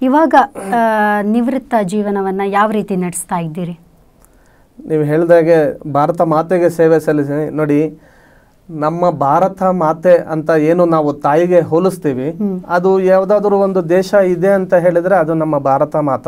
ಇವಾಗ ಆ, ನಿವೃತ್ತ ಜೀವನವನ್ನು ಯಾವ ರೀತಿ ನಡೆಸ್ತಾ ಇದ್ದೀರಿ ನೀವು ಹೇಳಿದಾಗೆ ಭಾರತ ಮಾತೆಗೆ ಸೇವೆ ಸಲ್ಲಿಸಿ ನೋಡಿ ನಮ್ಮ ಭಾರತ ಮಾತೆ ಅಂತ ಏನು ನಾವು ತಾಯಿಗೆ ಹೋಲಿಸ್ತೀವಿ ಅದು ಯಾವುದಾದ್ರೂ ಒಂದು ದೇಶ ಇದೆ ಅಂತ ಹೇಳಿದ್ರೆ ಅದು ನಮ್ಮ ಭಾರತ ಮಾತ್ರ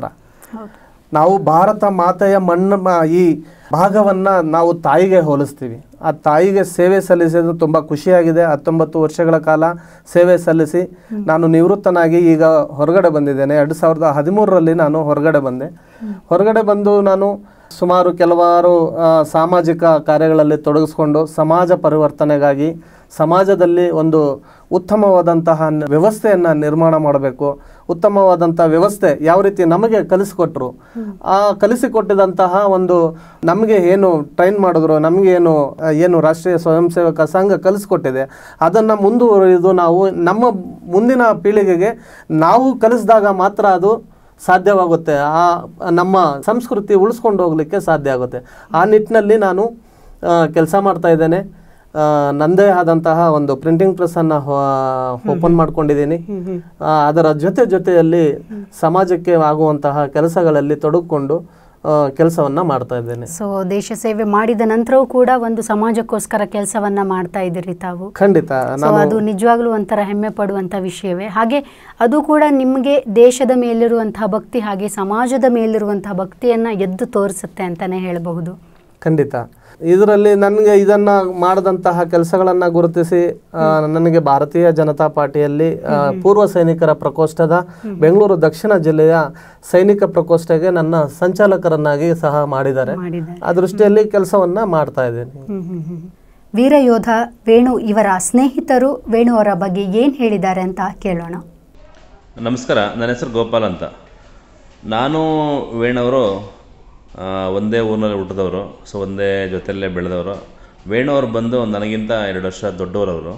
ನಾವು ಭಾರತ ಮಾತೆಯ ಮಣ್ಣು ಮ- ಈ ಭಾಗವನ್ನ ನಾವು ತಾಯಿಗೆ ಹೋಲಿಸ್ತೀವಿ ಆ ತಾಯಿಗೆ ಸೇವೆ ಸಲ್ಲಿಸೋದು ತುಂಬ ಖುಷಿಯಾಗಿದೆ ಹತ್ತೊಂಬತ್ತು ವರ್ಷಗಳ ಕಾಲ ಸೇವೆ ಸಲ್ಲಿಸಿ ನಾನು ನಿವೃತ್ತನಾಗಿ ಈಗ ಹೊರಗಡೆ ಬಂದಿದ್ದೇನೆ ಎರಡು ಸಾವಿರದ ಹದಿಮೂರರಲ್ಲಿ ನಾನು ಹೊರಗಡೆ ಬಂದೆ ಹೊರಗಡೆ ಬಂದು ನಾನು ಸುಮಾರು ಕೆಲವಾರು ಆ, ಸಾಮಾಜಿಕ ಕಾರ್ಯಗಳಲ್ಲಿ ತೊಡಗಿಸ್ಕೊಂಡು ಸಮಾಜ ಪರಿವರ್ತನೆಗಾಗಿ ಸಮಾಜದಲ್ಲಿ ಒಂದು ಉತ್ತಮವಾದಂತಹ ನ- ವ್ಯವಸ್ಥೆಯನ್ನು ನಿರ್ಮಾಣ ಮಾಡಬೇಕು ಉತ್ತಮವಾದಂಥ ವ್ಯವಸ್ಥೆ ಯಾವ ರೀತಿ ನಮಗೆ ಕಲಿಸಿಕೊಟ್ರು ಆ ಕಲಿಸಿಕೊಟ್ಟಿದಂತಹ ಒಂದು ನಮಗೆ ಏನು ಟ್ರೈನ್ ಮಾಡಿದ್ರು ನಮಗೆ ಏನು ಆ, ಏನು ರಾಷ್ಟ್ರೀಯ ಸ್ವಯಂ ಸೇವಕ ಸಂಘ ಕಲಿಸ್ಕೊಟ್ಟಿದೆ ಅದನ್ನು ಮುಂದುವರಿದು ನಾವು ನಮ್ಮ ಮುಂದಿನ ಪೀಳಿಗೆಗೆ ನಾವು ಕಲಿಸಿದಾಗ ಮಾತ್ರ ಅದು ಸಾಧ್ಯವಾಗುತ್ತೆ ಆ ನಮ್ಮ ಸಂಸ್ಕೃತಿ ಉಳಿಸ್ಕೊಂಡು ಹೋಗ್ಲಿಕ್ಕೆ ಸಾಧ್ಯ ಆಗುತ್ತೆ ಆ ನಿಟ್ಟಿನಲ್ಲಿ ನಾನು ಕೆಲಸ ಮಾಡ್ತಾ ಇದ್ದೇನೆ ಆ, ನಂದೇ ಆದಂತಹ ಒಂದು ಪ್ರಿಂಟಿಂಗ್ ಪ್ರೆಸ್ಸನ್ನು ಓಪನ್ ಮಾಡ್ಕೊಂಡಿದ್ದೀನಿ ಆ, ಅದರ ಜೊತೆ ಜೊತೆಯಲ್ಲಿ ಸಮಾಜಕ್ಕೆ ಆಗುವಂತಹ ಕೆಲಸಗಳಲ್ಲಿ ತೊಡಗಿಕೊಂಡು ಕೆಲಸವನ್ನು ಮಾಡ್ತಾ ಇದ್ದೇನೆ ಸೊ ದೇಶ ಸೇವೆ ಮಾಡಿದ ನಂತರವೂ ಕೂಡ ಒಂದು ಸಮಾಜಕ್ಕೋಸ್ಕರ ಕೆಲಸವನ್ನ ಮಾಡ್ತಾ ಇದ್ದೀರಿ ತಾವು ಖಂಡಿತ ಸೊ ಅದು ನಿಜವಾಗ್ಲೂ ಒಂಥರ ಹೆಮ್ಮೆ ಪಡುವಂಥ ವಿಷಯವೇ ಹಾಗೆ ಅದು ಕೂಡ ನಿಮಗೆ ದೇಶದ ಮೇಲಿರುವಂತಹ ಭಕ್ತಿ ಹಾಗೆ ಸಮಾಜದ ಮೇಲಿರುವಂತಹ ಭಕ್ತಿಯನ್ನ ಎದ್ದು ತೋರಿಸುತ್ತೆ ಅಂತಾನೆ ಹೇಳಬಹುದು ಖಂಡಿತ ಇದರಲ್ಲಿ ನನಗೆ ಇದನ್ನ ಮಾಡಿದಂತಹ ಕೆಲಸಗಳನ್ನ ಗುರುತಿಸಿ ಆ, ನನಗೆ ಭಾರತೀಯ ಜನತಾ ಪಾರ್ಟಿಯಲ್ಲಿ ಆ, ಪೂರ್ವ ಸೈನಿಕರ ಪ್ರಕೋಷ್ಠದ ಬೆಂಗಳೂರು ದಕ್ಷಿಣ ಜಿಲ್ಲೆಯ ಸೈನಿಕ ಪ್ರಕೋಷ್ಠಗೆ ನನ್ನ ಸಂಚಾಲಕರನ್ನಾಗಿ ಸಹ ಮಾಡಿದ್ದಾರೆ ಮಾಡಿದ್ದಾರೆ ಆ ದೃಷ್ಟಿಯಲ್ಲಿ ಕೆಲಸವನ್ನ ಮಾಡ್ತಾ ಇದ್ದೀನಿ ಹ್ಮ್, ಹ್ಮ್, ಹ್ಮ್. ವೀರಯೋಧ ವೇಣು ಇವರ ಸ್ನೇಹಿತರು ವೇಣು ಅವರ ಬಗ್ಗೆ ಏನು ಹೇಳಿದ್ದಾರೆ ಅಂತ ಕೇಳೋಣ ನಮಸ್ಕಾರ ನನ್ನ ಹೆಸರು ಗೋಪಾಲ್ ಅಂತ ನಾನು ವೇಣವರು ಆ, ಒಂದೇ ಊರಿನಲ್ಲಿ ಹುಟ್ಟಿದವರು ಸೊ ಒಂದೇ ಜೊತೆಯಲ್ಲೇ ಬೆಳೆದವರು ವೇಣುವರು ಬಂದು ನನಗಿಂತ ಎರಡು ವರ್ಷ ದೊಡ್ಡವರವರು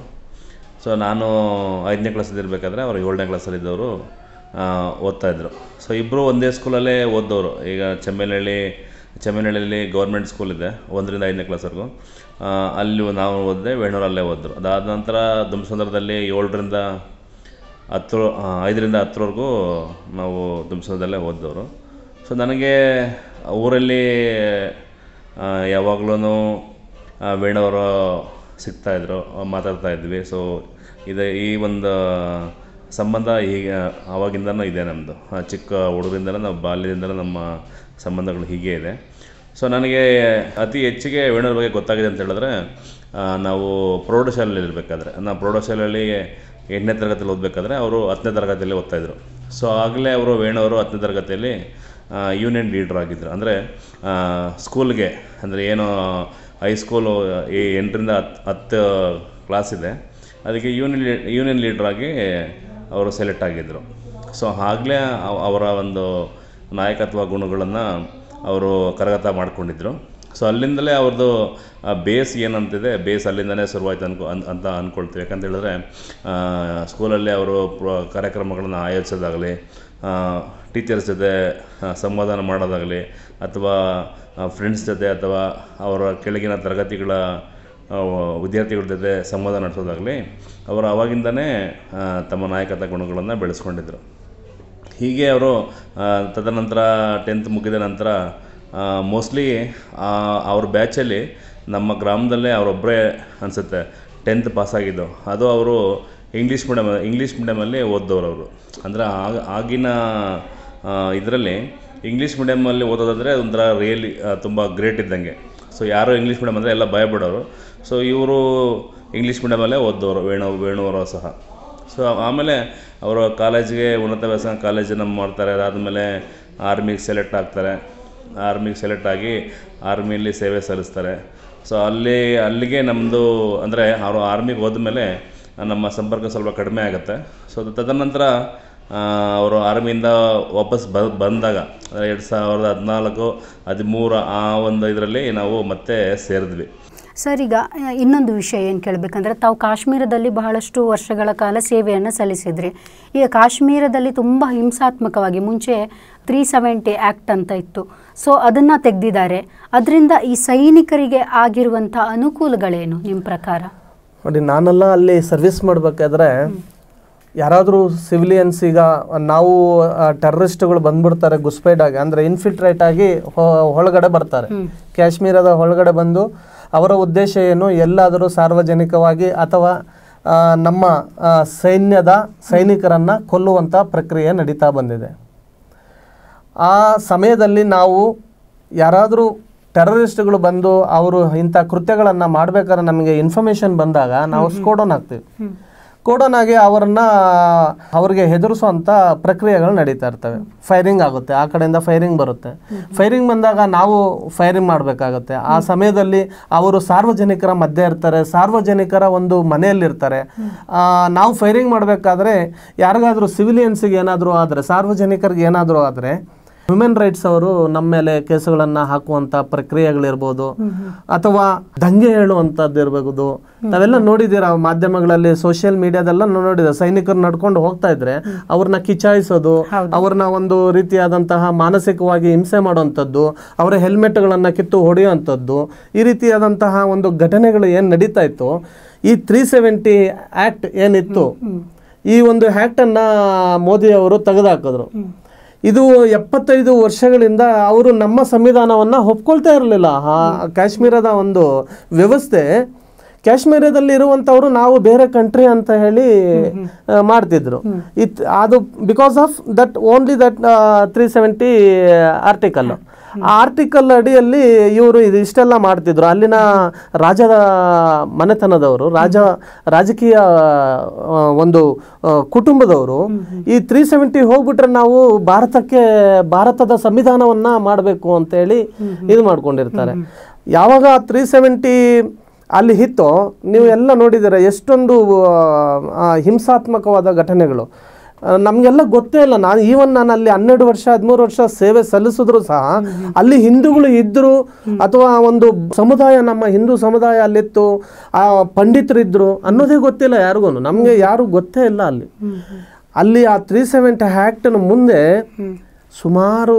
ಸೊ ನಾನು ಐದನೇ ಕ್ಲಾಸಲ್ಲಿ ಇರಬೇಕಾದ್ರೆ ಅವರು ಏಳನೇ ಕ್ಲಾಸಲ್ಲಿದ್ದವರು ಓದ್ತಾಯಿದ್ರು ಸೊ ಇಬ್ಬರು ಒಂದೇ ಸ್ಕೂಲಲ್ಲೇ ಓದ್ದವರು ಈಗ ಚೆಮ್ಮೆನಹಳ್ಳಿ ಚೆಮ್ಮೆನಹಳ್ಳಿಯಲ್ಲಿ ಗೌರ್ಮೆಂಟ್ ಸ್ಕೂಲ್ ಇದೆ ಒಂದರಿಂದ ಐದನೇ ಕ್ಲಾಸ್ವರೆಗೂ ಆ, ಅಲ್ಲಿ ನಾವು ಓದಿದೆ ವೇಣೂರು ಅಲ್ಲೇ ಓದಿದ್ರು ಅದಾದ ನಂತರ ದುಮ್ಸಂದ್ರದಲ್ಲಿ ಏಳರಿಂದ ಹತ್ತು ಆ, ಐದರಿಂದ ಹತ್ತರವರೆಗೂ ನಾವು ದುಮ್ಸದಲ್ಲೇ ಓದಿದವರು ಸೊ ನನಗೆ ಊರಲ್ಲಿ ಯಾವಾಗಲೂ ವೇಣವರು ಸಿಗ್ತಾಯಿದ್ರು ಮಾತಾಡ್ತಾ ಇದ್ವಿ ಸೊ ಇದು ಈ ಒಂದು ಸಂಬಂಧ ಈಗ ಆವಾಗಿಂದನೂ ಇದೆ ನಮ್ಮದು ಚಿಕ್ಕ ಹುಡುಗರಿಂದಲೇ ನಾವು ಬಾಲ್ಯದಿಂದಲೇ ನಮ್ಮ ಸಂಬಂಧಗಳು ಹೀಗೆ ಇದೆ ಸೊ ನನಗೆ ಅತಿ ಹೆಚ್ಚಿಗೆ ವೇಣುವ್ರ ಬಗ್ಗೆ ಗೊತ್ತಾಗಿದೆ ಅಂತ ಹೇಳಿದ್ರೆ ಆ, ನಾವು ಪ್ರೌಢಶಾಲೆಯಲ್ಲಿ ಇರಬೇಕಾದ್ರೆ ನಾವು ಪ್ರೌಢಶಾಲೆಯಲ್ಲಿ ಎಂಟನೇ ತರಗತಿಯಲ್ಲಿ ಓದಬೇಕಾದ್ರೆ ಅವರು ಹತ್ತನೇ ತರಗತಿಯಲ್ಲಿ ಓದ್ತಾಯಿದ್ರು ಸೊ ಆಗಲೇ ಅವರು ವೇಣುವರು ಹತ್ತನೇ ತರಗತಿಯಲ್ಲಿ ಯೂನಿಯನ್ ಲೀಡ್ರ್ ಆಗಿದ್ದರು ಅಂದರೆ ಸ್ಕೂಲ್ಗೆ ಅಂದರೆ ಏನು ಹೈಸ್ಕೂಲು ಈ ಎಂಟರಿಂದ ಹತ್ತು ಹತ್ತು ಕ್ಲಾಸ್ ಇದೆ ಅದಕ್ಕೆ ಯೂನಿಯನ್ ಯೂನಿಯನ್ ಲೀಡ್ರಾಗಿ ಅವರು ಸೆಲೆಕ್ಟ್ ಆಗಿದ್ದರು ಸೊ ಆಗಲೇ ಅವರ ಒಂದು ನಾಯಕತ್ವ ಗುಣಗಳನ್ನು ಅವರು ಕರಗತ ಮಾಡ್ಕೊಂಡಿದ್ರು ಸೊ ಅಲ್ಲಿಂದಲೇ ಅವ್ರದ್ದು ಬೇಸ್ ಏನಂತಿದೆ ಬೇಸ್ ಅಲ್ಲಿಂದನೇ ಶುರುವಾಯ್ತು ಅನ್ಕೊ ಅನ್ ಅಂತ ಅಂದ್ಕೊಳ್ತೀವಿ ಯಾಕಂತ ಹೇಳಿದ್ರೆ ಆ, ಸ್ಕೂಲಲ್ಲಿ ಅವರು ಪ್ರ ಕಾರ್ಯಕ್ರಮಗಳನ್ನು ಆಯೋಜಿಸೋದಾಗಲಿ ಟೀಚರ್ಸ್ ಜೊತೆ ಆ, ಸಂವಾದ ಮಾಡೋದಾಗಲಿ ಅಥವಾ ಫ್ರೆಂಡ್ಸ್ ಜೊತೆ ಅಥವಾ ಅವರ ಕೆಳಗಿನ ತರಗತಿಗಳ ಆ, ವಿದ್ಯಾರ್ಥಿಗಳ ಜೊತೆ ಸಂವಾದ ನಡೆಸೋದಾಗಲಿ ಅವರು ಆವಾಗಿಂದನೇ ಆ, ತಮ್ಮ ನಾಯಕತ್ವ ಗುಣಗಳನ್ನು ಬೆಳೆಸ್ಕೊಂಡಿದ್ರು ಹೀಗೆ ಅವರು ಆ, ತದನಂತರ ಟೆಂತ್ ಮುಗಿದ ನಂತರ ಮೋಸ್ಟ್ಲಿ ಅವ್ರ ಬ್ಯಾಚಲ್ಲಿ ನಮ್ಮ ಗ್ರಾಮದಲ್ಲೇ ಅವರೊಬ್ಬರೇ ಅನಿಸುತ್ತೆ ಟೆಂತ್ ಪಾಸಾಗಿದ್ದು ಅದು ಅವರು ಇಂಗ್ಲೀಷ್ ಮೀಡಿಯಮ್ ಇಂಗ್ಲೀಷ್ ಮೀಡಿಯಮಲ್ಲಿ ಓದ್ದವ್ರು ಅವರು ಅಂದರೆ ಆಗ ಆಗಿನ ಇದರಲ್ಲಿ ಇಂಗ್ಲೀಷ್ ಮೀಡಿಯಮಲ್ಲಿ ಓದೋದಾದರೆ ಒಂಥರ ರಿಯಲಿ ತುಂಬ ಗ್ರೇಟ್ ಇದ್ದಂಗೆ ಸೊ ಯಾರು ಇಂಗ್ಲೀಷ್ ಮೀಡಿಯಮ್ ಅಂದರೆ ಎಲ್ಲ ಭಯ ಬಿಡೋರು ಸೊ ಇವರು ಇಂಗ್ಲೀಷ್ ಮೀಡಿಯಮಲ್ಲೇ ಓದ್ದವರು ವೇಣು ವೇಣುವರು ಸಹ ಸೊ ಆಮೇಲೆ ಅವರು ಕಾಲೇಜಿಗೆ ಉನ್ನತ ವ್ಯಾಸಂಗ ಕಾಲೇಜನ್ನು ಮಾಡ್ತಾರೆ ಅದಾದಮೇಲೆ ಆರ್ಮಿಗೆ ಸೆಲೆಕ್ಟ್ ಆಗ್ತಾರೆ ಆರ್ಮಿಗೆ ಸೆಲೆಕ್ಟ್ ಆಗಿ ಆರ್ಮಿಯಲ್ಲಿ ಸೇವೆ ಸಲ್ಲಿಸ್ತಾರೆ ಸೊ ಅಲ್ಲಿ ಅಲ್ಲಿಗೆ ನಮ್ಮದು ಅಂದರೆ ಅವರು ಆರ್ಮಿಗೆ ಹೋದ್ಮೇಲೆ ನಮ್ಮ ಸಂಪರ್ಕ ಸ್ವಲ್ಪ ಕಡಿಮೆ ಆಗುತ್ತೆ ಸೊ ತದನಂತರ ಆ, ಅವರು ಆರ್ಮಿಯಿಂದ ವಾಪಸ್ ಬ ಬಂದಾಗ ಅಂದರೆ ಎರಡು ಸಾವಿರದ ಹದಿನಾಲ್ಕು ಹದಿಮೂರು ಆ ಒಂದು ಇದರಲ್ಲಿ ನಾವು ಮತ್ತೆ ಸೇರಿದ್ವಿ ಸರ್ ಈಗ ಆ, ಇನ್ನೊಂದು ವಿಷಯ ಏನು ಕೇಳಬೇಕಂದ್ರೆ ತಾವು ಕಾಶ್ಮೀರದಲ್ಲಿ ಬಹಳಷ್ಟು ವರ್ಷಗಳ ಕಾಲ ಸೇವೆಯನ್ನು ಸಲ್ಲಿಸಿದ್ರಿ ಈಗ ಕಾಶ್ಮೀರದಲ್ಲಿ ತುಂಬ ಹಿಂಸಾತ್ಮಕವಾಗಿ ಮುಂಚೆ ತ್ರೀ ಸೆವೆಂಟಿ ಆ್ಯಕ್ಟ್ ಅಂತ ಇತ್ತು ಸೊ ಅದನ್ನು ತೆಗೆದಿದ್ದಾರೆ ಅದರಿಂದ ಈ ಸೈನಿಕರಿಗೆ ಆಗಿರುವಂಥ ಅನುಕೂಲಗಳೇನು ನಿಮ್ಮ ಪ್ರಕಾರ ನೋಡಿ ನಾನೆಲ್ಲ ಅಲ್ಲಿ ಸರ್ವಿಸ್ ಮಾಡಬೇಕಾದ್ರೆ ಯಾರಾದರೂ ಸಿವಿಲಿಯನ್ಸ್ ಈಗ ನಾವು ಟೆರರಿಸ್ಟ್ಗಳು ಬಂದ್ಬಿಡ್ತಾರೆ ಗುಸ್ಪೈಡಾಗಿ ಅಂದರೆ ಇನ್ಫಿಲ್ಟ್ರೇಟ್ ಆಗಿ ಹೊ- ಒಳಗಡೆ ಬರ್ತಾರೆ ಕಾಶ್ಮೀರದ ಒಳಗಡೆ ಬಂದು ಅವರ ಉದ್ದೇಶ ಏನು ಎಲ್ಲಾದರೂ ಸಾರ್ವಜನಿಕವಾಗಿ ಅಥವಾ ಆ, ನಮ್ಮ ಆ, ಸೈನ್ಯದ ಸೈನಿಕರನ್ನು ಕೊಲ್ಲುವಂಥ ಪ್ರಕ್ರಿಯೆ ನಡೀತಾ ಬಂದಿದೆ ಆ ಸಮಯದಲ್ಲಿ ನಾವು ಯಾರಾದರೂ ಟೆರರಿಸ್ಟ್ಗಳು ಬಂದು ಅವರು ಇಂಥ ಕೃತ್ಯಗಳನ್ನು ಮಾಡಬೇಕಾದ್ರೆ ನಮಗೆ ಇನ್ಫಾರ್ಮೇಷನ್ ಬಂದಾಗ ನಾವು ಸ್ಕೋಡೋನ್ ಹಾಕ್ತೀವಿ ಕೋಡೋನ್ ಆಗಿ ಅವರನ್ನ ಅವರಿಗೆ ಹೆದರಿಸುವಂಥ ಪ್ರಕ್ರಿಯೆಗಳು ನಡೀತಾ ಇರ್ತವೆ ಫೈರಿಂಗ್ ಆಗುತ್ತೆ ಆ ಕಡೆಯಿಂದ ಫೈರಿಂಗ್ ಬರುತ್ತೆ ಫೈರಿಂಗ್ ಬಂದಾಗ ನಾವು ಫೈರಿಂಗ್ ಮಾಡಬೇಕಾಗುತ್ತೆ ಆ ಸಮಯದಲ್ಲಿ ಅವರು ಸಾರ್ವಜನಿಕರ ಮಧ್ಯೆ ಇರ್ತಾರೆ ಸಾರ್ವಜನಿಕರ ಒಂದು ಮನೆಯಲ್ಲಿರ್ತಾರೆ ಆ, ನಾವು ಫೈರಿಂಗ್ ಮಾಡಬೇಕಾದ್ರೆ ಯಾರಿಗಾದ್ರೂ ಸಿವಿಲಿಯನ್ಸಿಗೆ ಏನಾದರೂ ಆದರೆ ಸಾರ್ವಜನಿಕರಿಗೆ ಏನಾದರೂ ಆದರೆ ಹ್ಯೂಮನ್ ರೈಟ್ಸ್ ಅವರು ನಮ್ಮ ಮೇಲೆ ಕೇಸುಗಳನ್ನು ಹಾಕುವಂಥ ಪ್ರಕ್ರಿಯೆಗಳಿರ್ಬೋದು ಅಥವಾ ದಂಗೆ ಹೇಳುವಂಥದ್ದು ಇರಬಹುದು ತಾವೆಲ್ಲ ನೋಡಿದ್ದೀರಾ ಮಾಧ್ಯಮಗಳಲ್ಲಿ ಸೋಷಿಯಲ್ ಮೀಡಿಯಾದೆಲ್ಲ ನೋಡಿದ ಸೈನಿಕರು ನಡ್ಕೊಂಡು ಹೋಗ್ತಾ ಇದ್ರೆ ಅವ್ರನ್ನ ಕಿಚಾಯಿಸೋದು ಅವ್ರನ್ನ ಒಂದು ರೀತಿಯಾದಂತಹ ಮಾನಸಿಕವಾಗಿ ಹಿಂಸೆ ಮಾಡುವಂಥದ್ದು ಅವರ ಹೆಲ್ಮೆಟ್ಗಳನ್ನು ಕಿತ್ತು ಹೊಡೆಯುವಂಥದ್ದು ಈ ರೀತಿಯಾದಂತಹ ಒಂದು ಘಟನೆಗಳು ಏನು ನಡೀತಾ ಇತ್ತು ಈ ತ್ರೀ ಸೆವೆಂಟಿ ಆ್ಯಕ್ಟ್ ಏನಿತ್ತು ಈ ಒಂದು ಆ್ಯಕ್ಟನ್ನು ಮೋದಿ ಅವರು ತೆಗೆದುಹಾಕಿದ್ರು ಇದು ಎಪ್ಪತ್ತೈದು ವರ್ಷಗಳಿಂದ ಅವರು ನಮ್ಮ ಸಂವಿಧಾನವನ್ನು ಒಪ್ಕೊಳ್ತಾ ಇರಲಿಲ್ಲ ಆ ಕಾಶ್ಮೀರದ ಒಂದು ವ್ಯವಸ್ಥೆ ಕಾಶ್ಮೀರದಲ್ಲಿ ಇರುವಂಥವ್ರು ನಾವು ಬೇರೆ ಕಂಟ್ರಿ ಅಂತ ಹೇಳಿ ಆ, ಮಾಡ್ತಿದ್ರು ಇತ್ ಅದು because of that only that three seventy article ಆ ಆರ್ಟಿಕಲ್ ಅಡಿಯಲ್ಲಿ ಇವರು ಇದು ಇಷ್ಟೆಲ್ಲ ಮಾಡ್ತಿದ್ರು ಅಲ್ಲಿನ ರಾಜದ ಮನೆತನದವರು ರಾಜ ರಾಜಕೀಯ ಆ, ಒಂದು ಆ, ಕುಟುಂಬದವರು ಈ ತ್ರೀ ಸೆವೆಂಟಿ ಹೋಗ್ಬಿಟ್ರೆ ನಾವು ಭಾರತಕ್ಕೆ ಭಾರತದ ಸಂವಿಧಾನವನ್ನ ಮಾಡಬೇಕು ಅಂತೇಳಿ ಇದು ಮಾಡ್ಕೊಂಡಿರ್ತಾರೆ ಯಾವಾಗ ತ್ರೀ ಸೆವೆಂಟಿ ಅಲ್ಲಿ ಇತ್ತೋ ನೀವು ಎಲ್ಲ ನೋಡಿದ್ದೀರ ಎಷ್ಟೊಂದು ಆ, ಹಿಂಸಾತ್ಮಕವಾದ ಘಟನೆಗಳು ಆ, ನಮ್ಗೆಲ್ಲ ಗೊತ್ತೇ ಇಲ್ಲ ನಾನು ಈವನ್ ನಾನು ಅಲ್ಲಿ ಹನ್ನೆರಡು ವರ್ಷ ಹದಿಮೂರು ವರ್ಷ ಸೇವೆ ಸಲ್ಲಿಸಿದ್ರು ಸಹ ಅಲ್ಲಿ ಹಿಂದೂಗಳು ಇದ್ರು ಅಥವಾ ಒಂದು ಸಮುದಾಯ ನಮ್ಮ ಹಿಂದೂ ಸಮುದಾಯ ಅಲ್ಲಿತ್ತು ಆ ಪಂಡಿತರು ಇದ್ರು ಅನ್ನೋದೇ ಗೊತ್ತಿಲ್ಲ ಯಾರಿಗೂ ನಮಗೆ ಯಾರು ಗೊತ್ತೇ ಇಲ್ಲ ಅಲ್ಲಿ ಅಲ್ಲಿ ಆ ತ್ರೀ ಸೆವೆಂಟಿ ಆ್ಯಕ್ಟ್ನ ಮುಂದೆ ಸುಮಾರು